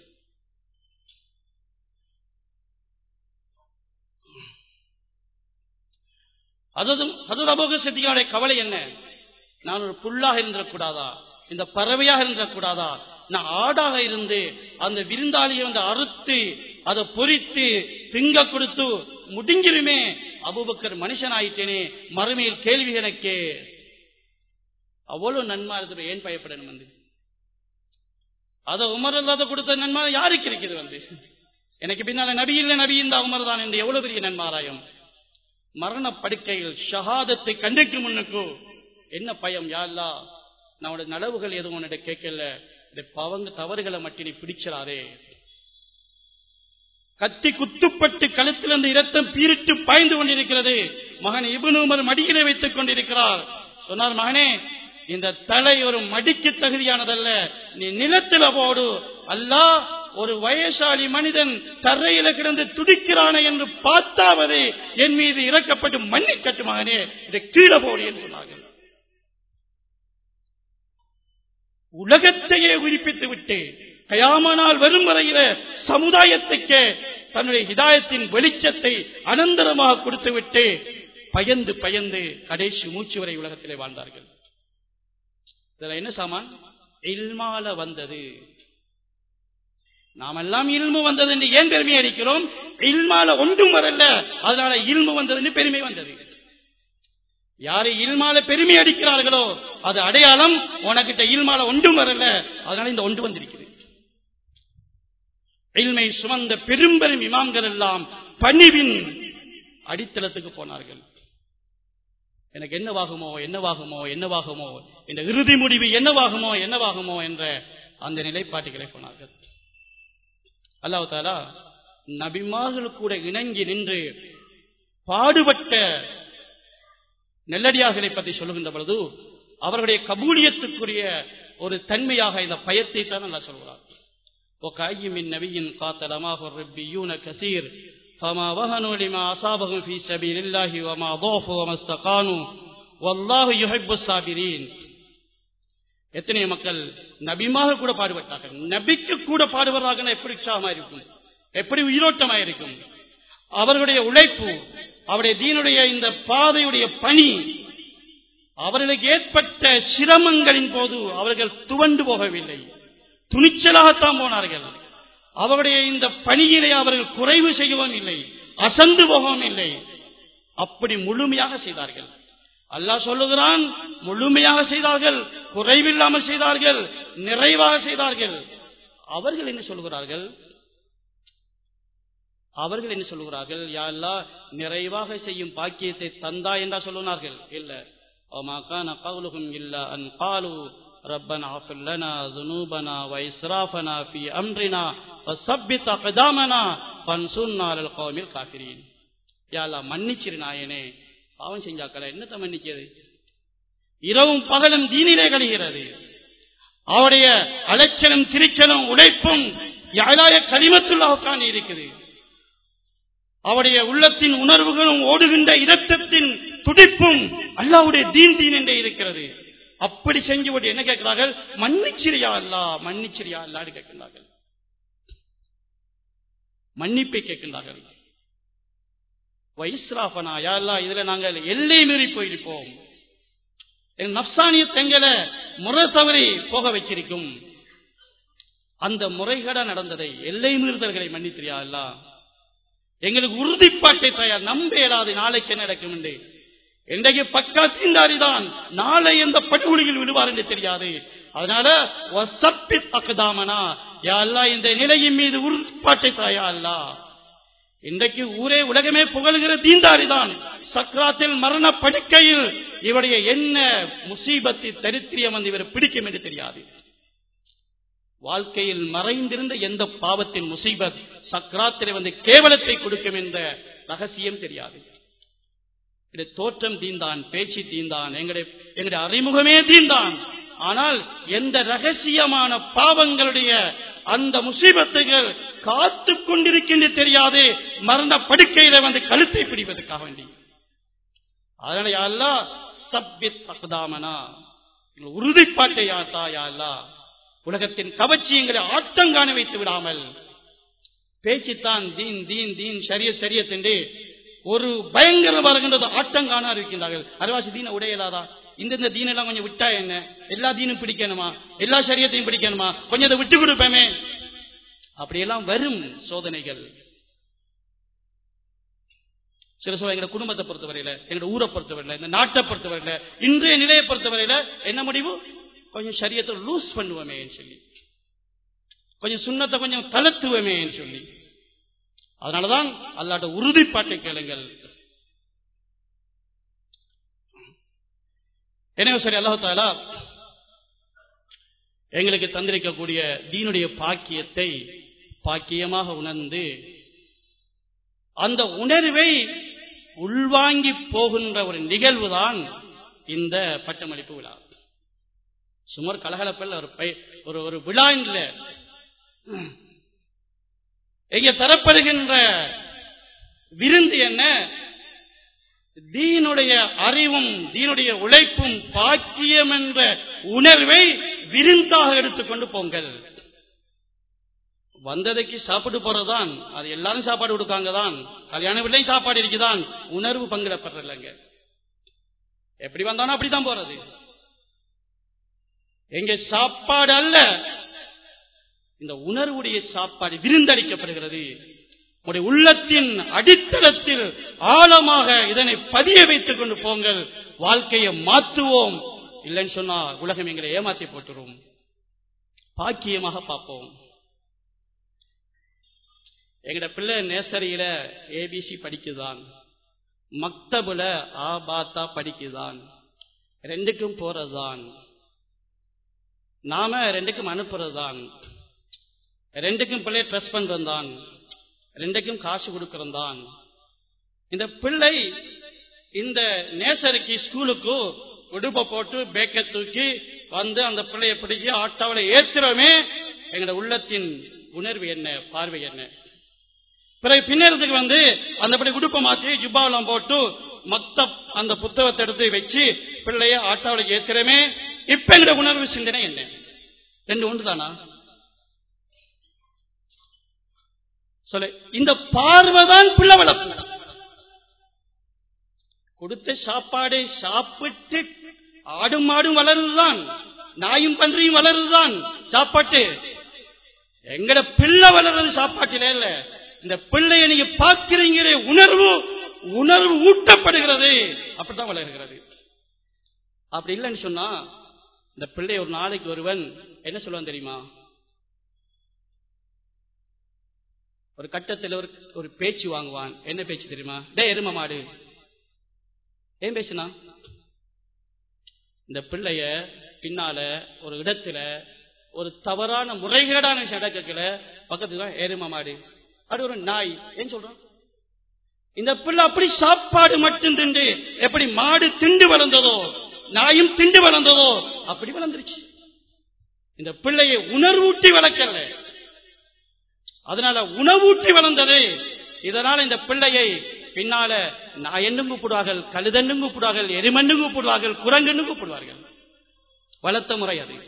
அதுவும் அது அபோக செட்டியாருடைய கவலை என்ன நான் ஒரு புல்லாக இருந்துடக்கூடாதா இந்த பறவையாக இருந்துடக்கூடாதா நான் ஆடாக இருந்து அந்த விருந்தாளியை வந்து அறுத்து அதை பொறித்து திங்க கொடுத்து முடிஞ்சிருமே அபுபக்கர் மனுஷன் ஆயிட்டேனே மறுமையில் கேள்வி எனக்கே அவ்வளவு நன்மா இருக்கிற ஏன் பயப்படணும் வந்து அதை உமர் அல்லாத கொடுத்த நன்மா யாருக்கு இருக்குது வந்து எனக்கு பின்னால நபி இல்ல நபி இந்த உமர் தான் என்று எவ்வளவு பெரிய நன்மாராயம் மரண படுக்கையில் ஷஹாதத்தை கண்டிக்கு முன்னுக்கு என்ன பயம் யாழ்லா நான் உடைய நலவுகள் எதுவும் உன்னிட கேட்கல இந்த பவங்க தவறுகளை மட்டும் நீ பிடிச்சிடாதே கத்தி குத்துப்பட்டு கழுத்திலிருந்து இரத்தம் பீரிட்டு பாய்ந்து கொண்டிருக்கிறது மகன் இபுன் உமர் மடியிலே வைத்துக் கொண்டிருக்கிறார் சொன்னார் மகனே இந்த தலை ஒரு மடிக்கு தகுதியானதல்ல நீ நிலத்தில போடு அல்லாஹ் ஒரு வயசாளி மனிதன் தரையில கிடந்து துடிக்கிறானே என்று பார்த்தாவது என் மீது இறக்கப்பட்டு மன்னிக்கட்டு மகனே இதை கீழே போடு என்று சொன்னார்கள் உலகத்தையே உயிர்ப்பித்து விட்டு கயாமனால் வரும் வரையில சமுதாயத்துக்கே தன்னுடைய ஹிதாயத்தின் வெளிச்சத்தை அனந்தரமாக கொடுத்து விட்டு பயந்து பயந்து கடைசி மூச்சு வரை உலகத்திலே வாழ்ந்தார்கள் இதுல என்ன சாமான் இல்மால வந்தது நாம் எல்லாம் இல்மு வந்தது என்று ஏன் பெருமை அடிக்கிறோம் இல்மால ஒன்றும் வரல அதனால இல்மு வந்தது என்று பெருமை வந்தது யாரு இல்மால பெருமை அடிக்கிறார்களோ அது அடையாளம் உனக்கிட்ட இல்மால ஒன்றும் வரல அதனால இந்த ஒன்று வந்திருக்கிறது இல்மை சுமந்த பெரும்பெரும் இமாம்கள் எல்லாம் பணிவின் அடித்தளத்துக்கு போனார்கள் எனக்கு என்னவாகுமோ என்னவாகுமோ என்னவாகுமோ இந்த இறுதி முடிவு என்னவாகுமோ என்னவாகுமோ என்ற அந்த நிலைப்பாட்டுகளை போனார்கள் அல்லாஹ் தாலா நபிமார்கள் கூட இணங்கி நின்று பாடுபட்ட நெல்லடியார்களை பற்றி சொல்லுகின்ற பொழுது அவர்களுடைய கபூலியத்துக்குரிய ஒரு தன்மையாக இந்த பயத்தை தான் நல்லா சொல்கிறார் وكأي من نبي قاتل معه الربيون كثير فما وهنوا لما أصابهم في سبيل الله وما ضعفوا وما استقانوا والله يحب الصابرين எத்தனை மக்கள் நபிமாக கூட பாடுபட்டார்கள் நபிக்கு கூட பாடுபடுறாங்கன்னா எப்படி உற்சாகமா இருக்கும் எப்படி உயிரோட்டமா இருக்கும் அவர்களுடைய உழைப்பு அவருடைய தீனுடைய இந்த பாதையுடைய பணி அவர்களுக்கு ஏற்பட்ட சிரமங்களின் போது அவர்கள் துவண்டு போகவில்லை துணிச்சலாகத்தான் போனார்கள் அவருடைய இந்த பணியிலே அவர்கள் குறைவு செய்யவும் இல்லை அசந்து போகவும் இல்லை அப்படி முழுமையாக செய்தார்கள் அல்லாஹ் சொல்லுகிறான் முழுமையாக செய்தார்கள் குறைவில்லாமல் செய்தார்கள் நிறைவாக செய்தார்கள் அவர்கள் என்ன சொல்லுகிறார்கள் அவர்கள் என்ன சொல்லுகிறார்கள் யாரெல்லாம் நிறைவாக செய்யும் பாக்கியத்தை தந்தா என்றா சொல்லுனார்கள் இல்ல وما كان قولهم إلا أن قالوا ربنا اغفر لنا ذنوبنا وإسرافنا في أمرنا وثبت أقدامنا فانصرنا على القوم الكافرين يا الله மன்னிச்சிரு நாயனே பாவம் செஞ்சாக்கள என்னத்தை மன்னிக்கிறது இரவும் பகலும் தீனிலே கழிகிறது அவருடைய அலைச்சலும் திரிச்சலும் உழைப்பும் யாராய கரிமத்துள்ளாவுக்கான இருக்குது அவருடைய உள்ளத்தின் உணர்வுகளும் ஓடுகின்ற இரத்தத்தின் துடிப்பும் அல்லாவுடைய தீன் தீன் என்றே இருக்கிறது அப்படி செஞ்சு விட்டு என்ன கேட்கிறார்கள் மன்னிச்சிரியா அல்லா மன்னிச்சிரியா அல்லான்னு கேட்கின்றார்கள் மன்னிப்பை கேட்கின்றார்கள் வைஸ்ராஃபனா யாழ்லா இதுல நாங்கள் எல்லை மீறி போயிருப்போம் என் நப்சானியத் எங்களை முறை தவறி போக வச்சிருக்கும் அந்த முறைகட நடந்ததை எல்லை மீறுதல்களை மன்னித்திரியா அல்லா எங்களுக்கு உறுதிப்பாட்டை தயார் நம்ப இயலாது நாளைக்கு என்ன நடக்கும் என்று இன்றைக்கு பக்கா தீண்டாரிதான் நாளை எந்த படுகொலியில் விடுவார் என்று தெரியாது அதனால வசப்பி தக்கதாமனா யா அல்லா இந்த நிலையின் மீது உறுதிப்பாட்டை தாயா அல்லா இன்றைக்கு ஊரே உலகமே புகழ்கிற தீண்டாரிதான் சக்ராத்தில் மரண படுக்கையில் இவருடைய என்ன முசீபத்தி தரித்திரியம் வந்து இவர் பிடிக்கும் என்று தெரியாது வாழ்க்கையில் மறைந்திருந்த எந்த பாவத்தின் முசீபத் சக்ராத்திலே வந்து கேவலத்தை கொடுக்கும் என்ற ரகசியம் தெரியாது இது தோற்றம் தீந்தான் பேச்சு தீந்தான் எங்களுடைய எங்களுடைய அறிமுகமே தீந்தான் ஆனால் எந்த ரகசியமான பாவங்களுடைய அந்த முசீபத்துகள் காத்து கொண்டிருக்கின்ற தெரியாது மரண படுக்கையில வந்து கழுத்தை பிடிப்பதற்காக வேண்டி அதனால யாரெல்லாம் சப்பித் அகதாமனா உறுதிப்பாட்டை யாத்தா யாழ்லா உலகத்தின் கவர்ச்சியங்களை ஆட்டங்காண வைத்து விடாமல் பேச்சுத்தான் தீன் தீன் தீன் சரிய சரிய சென்று ஒரு பயங்கரமா இருக்கின்றது ஆட்டங்கானா இருக்கின்றார்கள் அரைவாசி தீன உடையலாதா இந்த தீன எல்லாம் கொஞ்சம் விட்டா என்ன எல்லா தீனும் பிடிக்கணுமா எல்லா சரியத்தையும் பிடிக்கணுமா கொஞ்சம் இதை விட்டு கொடுப்பேமே அப்படியெல்லாம் வரும் சோதனைகள் சில சொல்ல எங்க குடும்பத்தை பொறுத்தவரையில எங்க ஊரை பொறுத்தவரையில இந்த நாட்டை பொறுத்தவரையில இன்றைய நிலையை பொறுத்தவரையில என்ன முடிவு கொஞ்சம் சரியத்தை லூஸ் பண்ணுவோமே சொல்லி கொஞ்சம் சுண்ணத்தை கொஞ்சம் தளர்த்துவோமே சொல்லி அதனாலதான் அல்லாட்ட உறுதிப்பாட்டை கேளுங்கள் எனவே சரி அல்லாஹாலா எங்களுக்கு தந்திருக்கக்கூடிய தீனுடைய பாக்கியத்தை பாக்கியமாக உணர்ந்து அந்த உணர்வை உள்வாங்கி போகின்ற ஒரு நிகழ்வு தான் இந்த பட்டமளிப்பு விழா சுமார் கலகலப்பில் ஒரு பை- ஒரு ஒரு விழா இல்ல இங்க தரப்படுகின்ற விருந்து என்ன தீனுடைய அறிவும் தீனுடைய உழைப்பும் பாக்கியம் என்ற உணர்வை விருந்தாக எடுத்துக்கொண்டு போங்கள் வந்ததைக்கு சாப்பிட்டு போறதுதான் அது எல்லாரும் சாப்பாடு கொடுக்காங்க தான் கல்யாண வீட்லயே சாப்பாடு இருக்குதான் உணர்வு பங்கிடப்படுறதில்லைங்க எப்படி வந்தானோ அப்படித்தான் போறது எங்க சாப்பாடு அல்ல இந்த உணர்வுடைய சாப்பாடு விருந்தளிக்கப்படுகிறது உடைய உள்ளத்தின் அடித்தளத்தில் ஆழமாக இதனை பதிய வைத்துக் கொண்டு போங்கள் வாழ்க்கையை மாற்றுவோம் இல்லைன்னு சொன்னா உலகம் எங்களை ஏமாத்தி போட்டுரும் பாக்கியமாக பார்ப்போம் எங்கட பிள்ளை நேசரியில ஏபிசி படிக்குதான் மக்தபுல ஆ பாத்தா படிக்குதான் ரெண்டுக்கும் போறதுதான் நாம ரெண்டுக்கும் அனுப்புறதுதான் ரெண்டுக்கும் பிள்ளை ட்ரெஸ் பண்றதுதான் ரெண்டுக்கும் காசு கொடுக்கறதுதான் இந்த பிள்ளை இந்த நேசருக்கு ஸ்கூலுக்கு உடுப்பை போட்டு பேக்கை தூக்கி வந்து அந்த பிள்ளைய பிடிச்சி ஆட்டாவில் ஏற்றுறோமே எங்களோட உள்ளத்தின் உணர்வு என்ன பார்வை என்ன பிறகு பின்னேறதுக்கு வந்து அந்தபடி உடுப்பை மாற்றி ஜுப்பாவெல்லாம் போட்டு மொத்த அந்த புத்தகத்தை எடுத்து வச்சு பிள்ளைய ஆட்டாவில் ஏற்றுறோமே இப்ப எங்களோட உணர்வு சிந்தனை என்ன ரெண்டு ஒன்று தானா சொல்லு இந்த பார்வைதான் பிள்ளை வளர்ப்பு கொடுத்த சாப்பாடை சாப்பிட்டு ஆடும் மாடும் வளருதுதான் நாயும் பன்றியும் வளருதுதான் சாப்பாட்டு எங்கட பிள்ளை வளர்றது சாப்பாட்டில இல்ல இந்த பிள்ளைய நீங்க பார்க்கிறீங்கிற உணர்வு உணர்வு ஊட்டப்படுகிறது அப்படித்தான் வளர்கிறது அப்படி இல்லைன்னு சொன்னா இந்த பிள்ளை ஒரு நாளைக்கு ஒருவன் என்ன சொல்லுவான் தெரியுமா ஒரு கட்டத்தில் ஒரு ஒரு பேச்சு வாங்குவான் என்ன பேச்சு தெரியுமா டே எரும மாடு ஏன் பேசுனா இந்த பிள்ளைய பின்னால ஒரு இடத்துல ஒரு தவறான முறைகேடான நடக்கல பக்கத்துல எரும மாடு அது ஒரு நாய் ஏன் சொல்றான் இந்த பிள்ளை அப்படி சாப்பாடு மட்டும் திண்டு எப்படி மாடு திண்டு வளர்ந்ததோ நாயும் திண்டு வளர்ந்ததோ அப்படி வளர்ந்துருச்சு இந்த பிள்ளையை உணர்வூட்டி வளர்க்கல அதனால உணவூட்டி வளர்ந்தது இதனால இந்த பிள்ளையை பின்னால நாயென்னும் கூப்பிடுவார்கள் கழுதென்னும் கூப்பிடுவார்கள் எரிமண்ணும் கூப்பிடுவார்கள் குரங்கென்னும் கூப்பிடுவார்கள் வளர்த்த முறை அது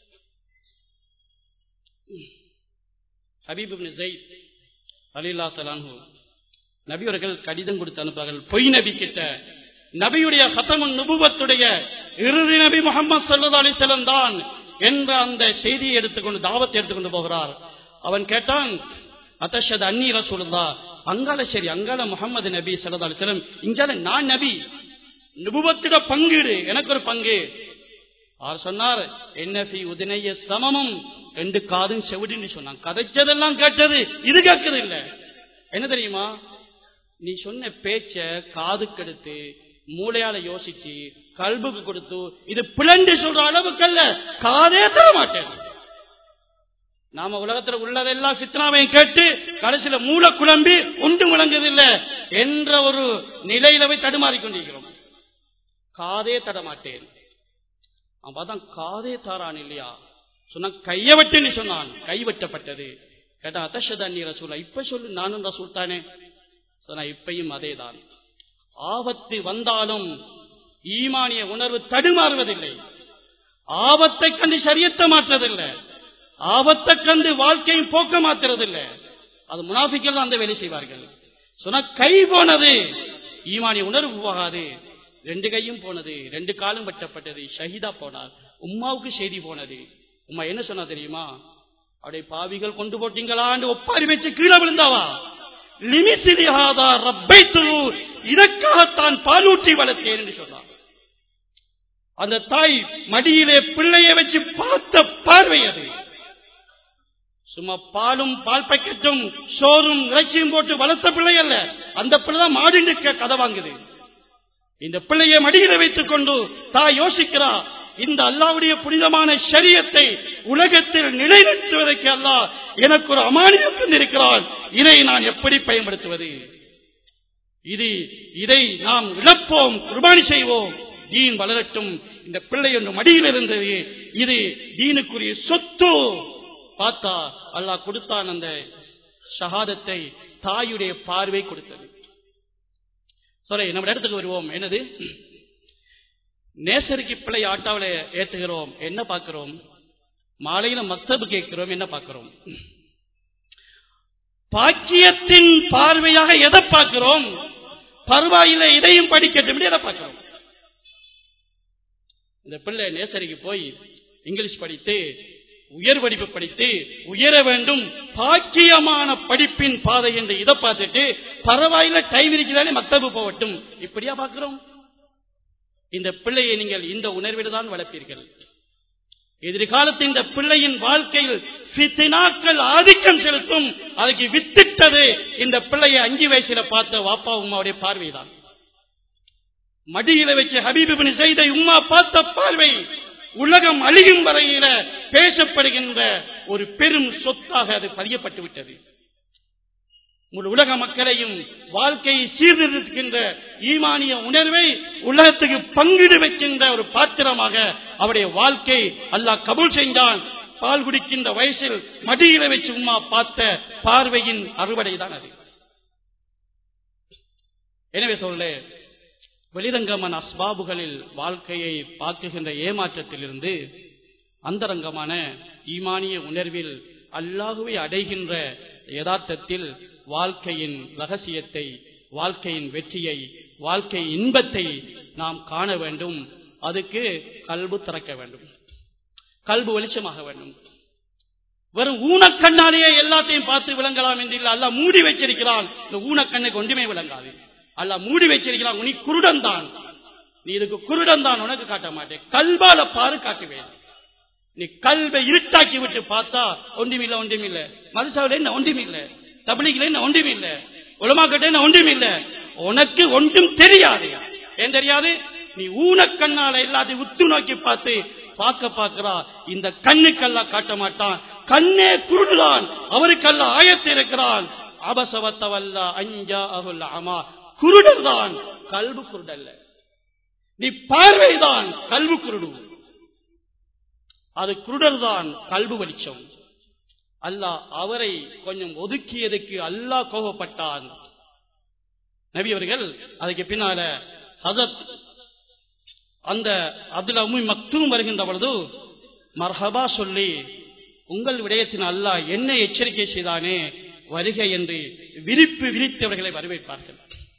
ஹபீப் இப்னு ஸைத் அலில்லா தலான்ஹு நபியவர்கள் கடிதம் கொடுத்து அனுப்புவார்கள் பொய் நபி கிட்ட நபியுடைய ஹத்தமுன் நுபுவத்துடைய இறுதி நபி முகமது சல்லா அலிசல்லம் தான் என்ற அந்த செய்தியை எடுத்துக்கொண்டு தாவத்தை எடுத்துக்கொண்டு போகிறார் அவன் கேட்டான் அத்தஷத் அன்னி ரசூலுல்லா அங்கால சரி அங்கால முகமது நபி சல்லா அலிசல்லம் இங்கால நான் நபி நுபுவத்திட பங்கீடு எனக்கு ஒரு பங்கு அவர் சொன்னார் என்ன ஃபி உதினைய சமமும் ரெண்டு காதும் செவிடுன்னு சொன்னான் கதைச்சதெல்லாம் கேட்டது இது கேட்கறது இல்ல என்ன தெரியுமா நீ சொன்ன பேச்ச காதுக்கெடுத்து மூளையால யோசிச்சு கல்புக்கு கொடுத்து இது பிளண்டு சொல்ற அளவுக்கல்ல காதே தர மாட்டேன் நாம உலகத்துல உள்ளதெல்லாம் சித்னாவையும் கேட்டு கடைசியில மூளை குழம்பி ஒன்று முழங்குதில்லை என்ற ஒரு நிலையில போய் தடுமாறி கொண்டிருக்கிறோம் காதே தடமாட்டேன் அவன் பார்த்தான் காதே தாரான் இல்லையா சொன்ன கைய வெட்டுன்னு சொன்னான் கை வெட்டப்பட்டது கேட்டா அத்தஷதா நீ ரசூலா இப்ப சொல்லு நானும் ரசூல் தானே சொன்னா இப்பையும் அதேதான் ஆபத்து வந்தாலும் ஈமானிய உணர்வு தடுமாறுவதில்லை ஆபத்தை கண்டு சரியத்தை மாற்றதில்லை ஆபத்தை கண்டு வாழ்க்கையும் போக்க மாற்றுறதில்லை அது முனாஃபிக்கள் அந்த வேலை செய்வார்கள் சொன்ன கை போனது ஈமானிய உணர்வு போகாது ரெண்டு கையும் போனது ரெண்டு காலும் வெட்டப்பட்டது ஷஹீதா போனார் உம்மாவுக்கு செய்தி போனது உம்மா என்ன சொன்னா தெரியுமா அவருடைய பாவிகள் கொண்டு போட்டீங்களான்னு ஒப்பாரி வச்சு கீழே விழுந்தாவா லிமிசிலிஹாதா ரப்பை துரு இதற்காகத்தான் பாலூட்டி வளர்த்தேன் என்று சொன்னார் அந்த தாய் மடியிலே பிள்ளையை வச்சு பார்த்த பார்வை அது சும்மா பாலும் பால் பாக்கெட்டும் சோறும் இறைச்சியும் போட்டு வளர்த்த பிள்ளை அல்ல அந்த பிள்ளை தான் மாடினுக்க கதை வாங்குது இந்த பிள்ளையை மடியில வைத்துக் கொண்டு தாய் யோசிக்கிறா இந்த அல்லாவுடைய புனிதமான ஷரியத்தை உலகத்தில் நிலைநிறுத்துவதற்கு அல்லாஹ் எனக்கு ஒரு அமானியம் தந்திருக்கிறான் இதை நான் எப்படி பயன்படுத்துவது இது இதை நாம் இழப்போம் குர்பானி செய்வோம் தீன் வளரட்டும் இந்த பிள்ளை ஒன்று மடியில் இருந்தது இது தீனுக்குரிய சொத்து பார்த்தா அல்லாஹ் கொடுத்தான் அந்த ஷஹாதத்தை தாயுடைய பார்வை கொடுத்தது சரி நம்ம இடத்துக்கு வருவோம் என்னது நேசருக்கு பிள்ளை ஆட்டாவில ஏத்துகிறோம் என்ன பார்க்கிறோம் மாலையில மக்தபு கேட்கிறோம் என்ன பார்க்கிறோம் பாக்கியத்தின் பார்வையாக எதை பார்க்கிறோம் பருவாயில இதையும் படிக்கட்டும் எதை பார்க்கிறோம் இந்த பிள்ளை நேசரிக்கு போய் இங்கிலீஷ் படித்து உயர் படிப்பு படித்து உயர வேண்டும் பாக்கியமான படிப்பின் பாதை என்று இதை பார்த்துட்டு பரவாயில்ல டைம் இருக்கிறானே மக்தபு போகட்டும் இப்படியா பார்க்கிறோம் இந்த பிள்ளையை நீங்கள் இந்த உணர்வில் தான் வளர்ப்பீர்கள் எதிர்காலத்தில் இந்த பிள்ளையின் வாழ்க்கையில் சித்தினாக்கள் ஆதிக்கம் செலுத்தும் அதுக்கு வித்திட்டது இந்த பிள்ளையை அஞ்சு வயசுல பார்த்த வாப்பா உமாவுடைய பார்வைதான் மடியில வச்சு ஹபீபிபின் செய்த உம்மா பார்த்த பார்வை உலகம் அழியும் வரையில பேசப்படுகின்ற ஒரு பெரும் சொத்தாக அது பதியப்பட்டு விட்டது முழு உலக மக்களையும் வாழ்க்கையை சீர்திருத்துகின்ற ஈமானிய உணர்வை உலகத்துக்கு பங்கிடு வைக்கின்ற ஒரு பாத்திரமாக அவருடைய வாழ்க்கை அல்லாஹ் கபூல் செய்தான் பால் குடிக்கின்ற வயசில் மடியில வச்சு உமா பார்த்த பார்வையின் அறுவடை தான் அது எனவே சொல்ல வெளிரங்கமான அஸ்பாபுகளில் வாழ்க்கையை பார்க்குகின்ற ஏமாற்றத்திலிருந்து அந்தரங்கமான ஈமானிய உணர்வில் அல்லாஹுவை அடைகின்ற யதார்த்தத்தில் வாழ்க்கையின் ரகசியத்தை வாழ்க்கையின் வெற்றியை வாழ்க்கை இன்பத்தை நாம் காண வேண்டும் அதுக்கு கல்பு திறக்க வேண்டும் கல்பு வெளிச்சமாக வேண்டும் வெறும் ஊனக்கண்ணாலேயே எல்லாத்தையும் பார்த்து விளங்கலாம் என்று இல்லை அல்ல மூடி வச்சிருக்கிறான் இந்த ஊனக்கண்ணுக்கு ஒன்றுமே விளங்காது அல்ல மூடி வச்சிருக்கிறான் நீ குருடன் தான் நீ இதுக்கு குருடன் தான் உனக்கு காட்ட மாட்டேன் கல்பால பாரு காட்டுவேன் நீ கல்வை இருட்டாக்கி விட்டு பார்த்தா ஒன்றுமில்ல ஒன்றுமில்ல மதுசாவில் என்ன ஒன்றுமில்ல தபிலிகள் என்ன ஒன்றுமில்ல உலமாக்கட்ட என்ன ஒன்றுமில்ல உனக்கு ஒன்றும் தெரியாது ஏன் தெரியாது நீ ஊனக்கண்ணால எல்லாத்தையும் உத்து நோக்கி பார்த்து பார்க்க பார்க்கிறா இந்த கண்ணுக்கெல்லாம் காட்ட மாட்டான் கண்ணே குருடுதான் அவருக்கல்ல ஆயத்து இருக்கிறான் அபசவத்தவல்ல அஞ்சா அகுல்ல ஆமா குருடர் தான் கல்பு குருடல்ல நீ பார்வைதான் கல்வி குருடு அது குருடர் தான் கல்பு வெளிச்சம் அல்லாஹ் அவரை கொஞ்சம் ஒதுக்கியதுக்கு அல்லாஹ் கோபப்பட்டான் நபி அவர்கள் அதுக்கு பின்னால ஹசத் அந்த அதுல உம்மி மக்தூம் வருகின்ற பொழுது மர்ஹபா சொல்லி உங்கள் விடயத்தின் அல்லாஹ் என்ன எச்சரிக்கை செய்தானே வருக என்று விரிப்பு விரித்தவர்களை வரவேற்பார்கள்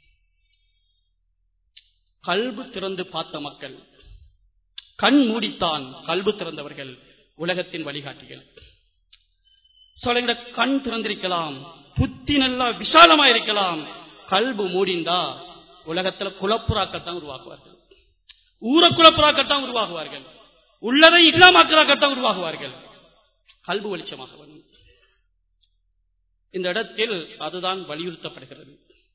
கல்பு திறந்து பார்த்த மக்கள் கண் மூடித்தான் கல்பு திறந்தவர்கள் உலகத்தின் வழிகாட்டிகள் சொல்லுங்க கண் திறந்திருக்கலாம் புத்தி நல்லா விசாலமா இருக்கலாம் கல்பு மூடிந்தா உலகத்துல குலப்புறாக்கத்தான் உருவாக்குவார்கள் ஊர குலப்புறாக்கத்தான் உருவாகுவார்கள் உள்ளதை இல்லாமாக்கலாக்கத்தான் உருவாகுவார்கள் கல்பு வெளிச்சமாக வரும் இந்த இடத்தில் அதுதான் வலியுறுத்தப்படுகிறது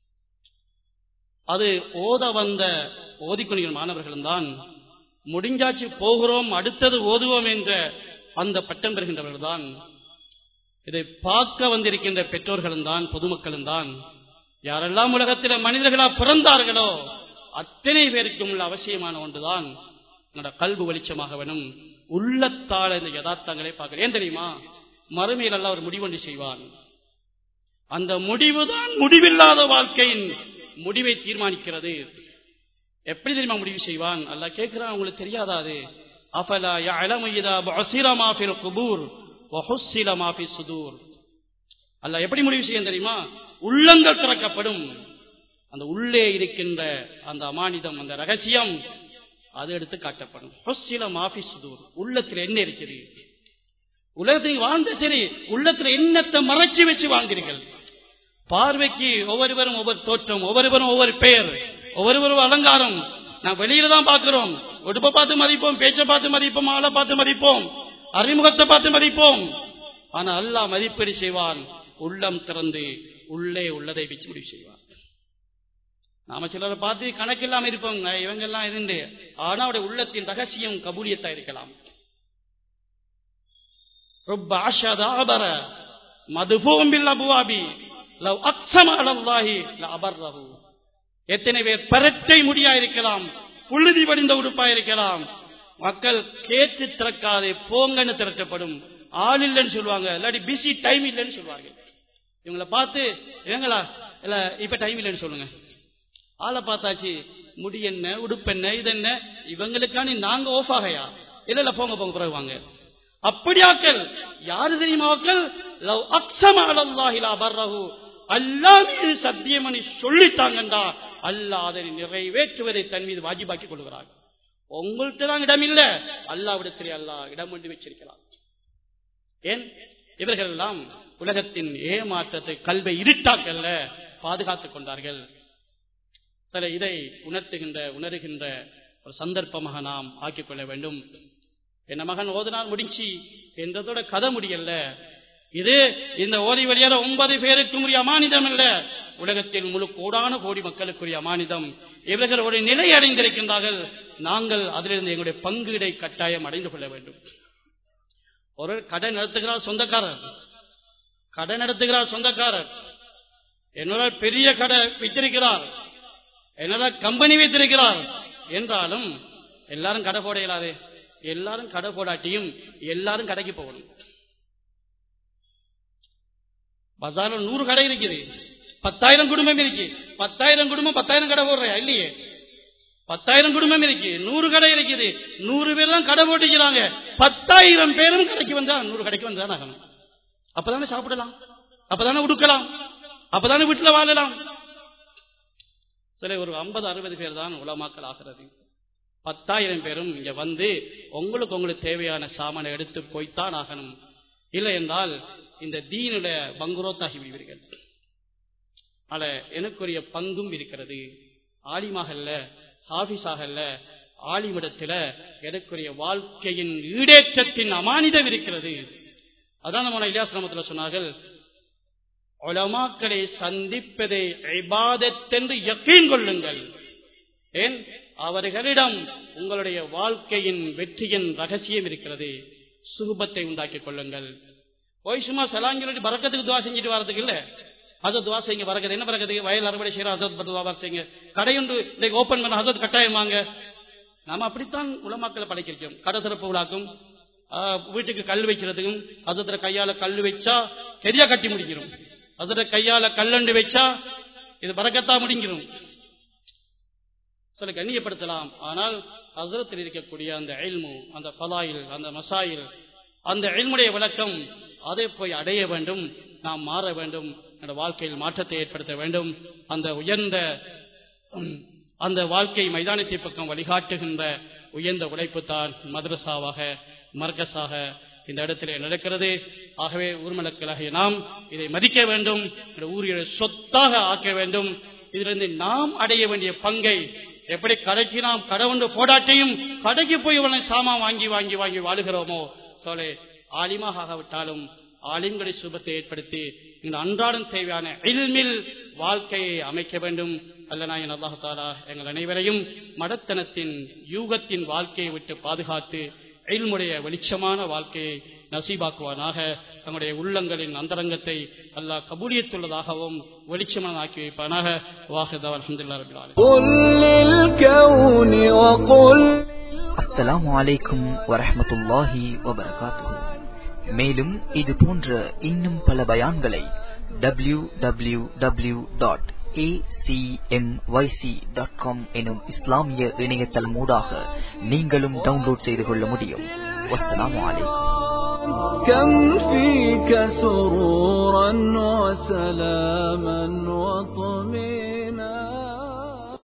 அது ஓத வந்த ஓதிக்கொண்டிருக்கிற மாணவர்களும் தான் முடிஞ்சாச்சு போகிறோம் அடுத்தது ஓதுவோம் என்ற அந்த பட்டம் பெறுகின்றவர்கள் தான் இதை பார்க்க வந்திருக்கின்ற பெற்றோர்களும் தான் பொதுமக்களும் தான் யாரெல்லாம் உலகத்தில் மனிதர்களா பிறந்தார்களோ அத்தனை பேருக்கும் உள்ள அவசியமான ஒன்றுதான் என்னோட கல்வி வெளிச்சமாக வேணும் உள்ளத்தால் இந்த யதார்த்தங்களை பார்க்க ஏன் தெரியுமா மறுமையில் எல்லாம் ஒரு முடிவொன்று செய்வான் அந்த முடிவுதான் முடிவில்லாத வாழ்க்கையின் முடிவை தீர்மானிக்கிறது எப்படி தெரியுமா முடிவு செய்வான் அல்ல கேட்கிறான் உங்களுக்கு தெரியாதா அது அஃபலா யஅலமு இதா பஸிர மா ஃபில் குபூர் வ ஹுஸ்ஸில மா ஃபிஸ் சுதூர் அல்ல எப்படி முடிவு செய்யும் தெரியுமா உள்ளங்கள் திறக்கப்படும் அந்த உள்ளே இருக்கின்ற அந்த அமானிதம் அந்த ரகசியம் அது எடுத்து காட்டப்படும் ஹொஸ்ஸில மாஃபி சுதூர் உள்ளத்தில் என்ன இருக்குது உலகத்தில் வாழ்ந்த சரி உள்ளத்தில் என்னத்தை மறைச்சு வச்சு வாழ்ந்தீர்கள் பார்வைக்கு ஒவ்வொருவரும் ஒவ்வொரு தோற்றம் ஒவ்வொருவரும் ஒவ்வொரு பெயர் ஒவ்வொருவரும் அலங்காரம் நான் வெளியில தான் பார்க்கிறோம் உடுப்பை பார்த்து மதிப்போம் பேச்சை பார்த்து மதிப்போம் ஆளை பார்த்து மதிப்போம் அறிமுகத்தை பார்த்து மதிப்போம் ஆனா அல்லாஹ் மதிப்பீடு செய்வான் உள்ளம் திறந்து உள்ளே உள்ளதை வச்சு முடிவு செய்வான் நாம சிலரை பார்த்து கணக்கில்லாம இருப்போங்க இவங்க எல்லாம் இருந்து ஆனா அவருடைய உள்ளத்தின் ரகசியம் கபூலியத்தா இருக்கலாம் رب عشد عبر مدفوع بالابواب لو اقسم على الله لابره எத்தனை பேர் பரட்டை முடியா இருக்கலாம் புழுதி படிந்த உடுப்பா இருக்கலாம் மக்கள் கேட்டு திறக்காதே போங்கன்னு திரட்டப்படும் ஆள் இல்லைன்னு சொல்லுவாங்க இல்லாட்டி பிஸி டைம் இல்லைன்னு சொல்லுவாங்க இவங்களை பார்த்து இவங்களா இல்ல இப்ப டைம் இல்லைன்னு சொல்லுங்க ஆளை பார்த்தாச்சு முடி என்ன உடுப்பு என்ன இது என்ன இவங்களுக்கான நாங்க ஓஃப் ஆகையா இல்ல இல்ல போங்க போங்க பிறகு வாங்க அப்படியாக்கள் யாரு தெரியுமா மக்கள் லவ் அக்ஸம அலல்லாஹி லா பர்ரஹு அல்லாஹ் மீது சத்தியமணி சொல்லிட்டாங்கண்டா அல்லாஹ் அதை நிறைவேற்றுவதை தன் மீது வாஜிபாக்கி கொள்கிறார் உங்கள்கிட்ட தான் இடம் இல்ல அல்லாவிடத்திலே அல்லாஹ் இடம் கொண்டு வச்சிருக்கலாம் ஏன் இவர்கள் எல்லாம் உலகத்தின் ஏமாற்றத்தை கல்வை இருட்டாக்கல்ல பாதுகாத்துக் கொண்டார்கள் சில இதை உணர்த்துகின்ற உணர்கின்ற ஒரு சந்தர்ப்பமாக நாம் ஆக்கிக் கொள்ள வேண்டும் என்ன மகன் ஓதினால் முடிச்சு என்றதோட கதை முடியல இது இந்த ஓதி வழியால ஒன்பது பேருக்கும் உரிய அமானிதம் இல்ல உலகத்தில் முழு கோடான கோடி மக்களுக்குரிய அமானிதம் இவர்கள் ஒரு நிலை அடைந்திருக்கின்றார்கள் நாங்கள் அதிலிருந்து எங்களுடைய பங்கீடை கட்டாயம் அடைந்து கொள்ள வேண்டும் ஒரு கடை நடத்துகிறார் சொந்தக்காரர் கடை நடத்துகிறார் சொந்தக்காரர் என்னோட பெரிய கடை வைத்திருக்கிறார் என்னோட கம்பெனி வைத்திருக்கிறார் என்றாலும் எல்லாரும் கடை போட இயலாது எல்லாரும் கடை போடாட்டியும் எல்லாரும் கடைக்கு போகணும் பஜார்ல நூறு கடை இருக்குது பத்தாயிரம் குடும்பம் இருக்கு பத்தாயிரம் குடும்பம் பத்தாயிரம் கடை போடுறா இல்லையே பத்தாயிரம் குடும்பம் இருக்கு நூறு கடை இருக்குது நூறு பேர் தான் கடை போட்டுக்கிறாங்க பத்தாயிரம் பேரும் கடைக்கு வந்தா நூறு கடைக்கு வந்தா ஆகணும் அப்பதானே சாப்பிடலாம் அப்பதானே உடுக்கலாம் அப்பதானே வீட்டுல வாழலாம் சில ஒரு ஐம்பது அறுபது பேர் தான் உலமாக்கல் ஆகிறது பத்தாயிரம் பேரும் இங்க வந்து உங்களுக்கு உங்களுக்கு தேவையான சாமானை எடுத்து போய்த்தான் ஆகணும் இல்லை என்றால் இந்த தீனுல பங்குரோத்தாகி விடுவீர்கள் ஆல எனக்குரிய பங்கும் இருக்கிறது ஆலிமாகல்ல ஹாபிஸாகல்ல ஆலிமிடத்துல எனக்குரிய வாழ்க்கையின் ஈடேற்றத்தின் அமானிதம் இருக்கிறது அதான் நம்ம இலியாசிரமத்தில் சொன்னார்கள் உலமாக்களை சந்திப்பதை இபாதத்தென்று யக்கீன் கொள்ளுங்கள் ஏன் அவர்களிடம் உங்களுடைய வாழ்க்கையின் வெற்றியின் ரகசியம் இருக்கிறது சுகுபத்தை உண்டாக்கிக் கொள்ளுங்கள் போய் சும்மா சலாங்கிட்டு பறக்கத்துக்கு துவா செஞ்சுட்டு வரதுக்கு இல்ல அது துவா செய்யுங்க வரக்கது என்ன பறக்கது வயல் அறுவடை செய்யற ஹசத் துவா செய்யுங்க கடையொன்று இன்னைக்கு ஓபன் பண்ண ஹசத் கட்டாயம் வாங்க நாம அப்படித்தான் உலமாக்களை படைக்கிறோம் கடை திறப்பு விழாக்கும் வீட்டுக்கு கல் வைக்கிறதுக்கும் அதத்துல கையால கல் வச்சா சரியா கட்டி முடிக்கிறோம் அதோட கையால கல்லண்டு வச்சா இது பறக்கத்தா முடிஞ்சிடும் சில கண்ணியப்படுத்தலாம் ஆனால் ஹசரத்தில் இருக்கக்கூடிய அந்த எல்மு அந்த பலாயில் அந்த மசாயில் அந்த எல்முடைய விளக்கம் அதை போய் அடைய வேண்டும் நாம் மாற வேண்டும் என்ற வாழ்க்கையில் மாற்றத்தை ஏற்படுத்த வேண்டும் அந்த உயர்ந்த அந்த வாழ்க்கை மைதானத்தை பக்கம் வழிகாட்டுகின்ற உயர்ந்த உழைப்பு தான் மதரசாவாக மர்கஸாக இந்த இடத்திலே நடக்கிறது ஆகவே ஊர்மலக்களாகிய நாம் இதை மதிக்க வேண்டும் ஊரில் சொத்தாக ஆக்க வேண்டும் இதிலிருந்து நாம் அடைய வேண்டிய பங்கை எப்படி கடைக்கு நாம் கடை ஒன்று போடாட்டியும் கடைக்கு போய் உடனே சாமான் வாங்கி வாங்கி வாங்கி வாழுகிறோமோ சோலே ஆலிமாக ஆகவிட்டாலும் ஆலிம்களை சுபத்தை ஏற்படுத்தி இந்த அன்றாடம் தேவையான இல்மில் வாழ்க்கையை அமைக்க வேண்டும் அல்ல நாயன் அல்லாஹு தாலா எங்கள் அனைவரையும் மடத்தனத்தின் யூகத்தின் வாழ்க்கையை விட்டு பாதுகாத்து இல்முடைய வெளிச்சமான வாழ்க்கையை நசீபாக்குவானாக தங்களுடைய உள்ளங்களின் அந்தரங்கத்தை அல்லாஹ் கபூலியத்துள்ளதாகவும் வெளிச்சமான ஆக்கி வைப்பானாக வாஹதா அலமதுல்லா அஸ்ஸலாமு அலைக்கும் வரஹமத்துல்லாஹி வபரகாத்துஹு மேலும் இது போன்ற இன்னும் பல பயான்களை W W W dot acmyc.com எனும் இஸ்லாமிய இணையதளம் ஊடாக நீங்களும் டவுன்லோட் செய்து கொள்ள முடியும் வஸ்ஸலாமு அலைக்கும் كم فيك سرورا وسلاما وطمئنا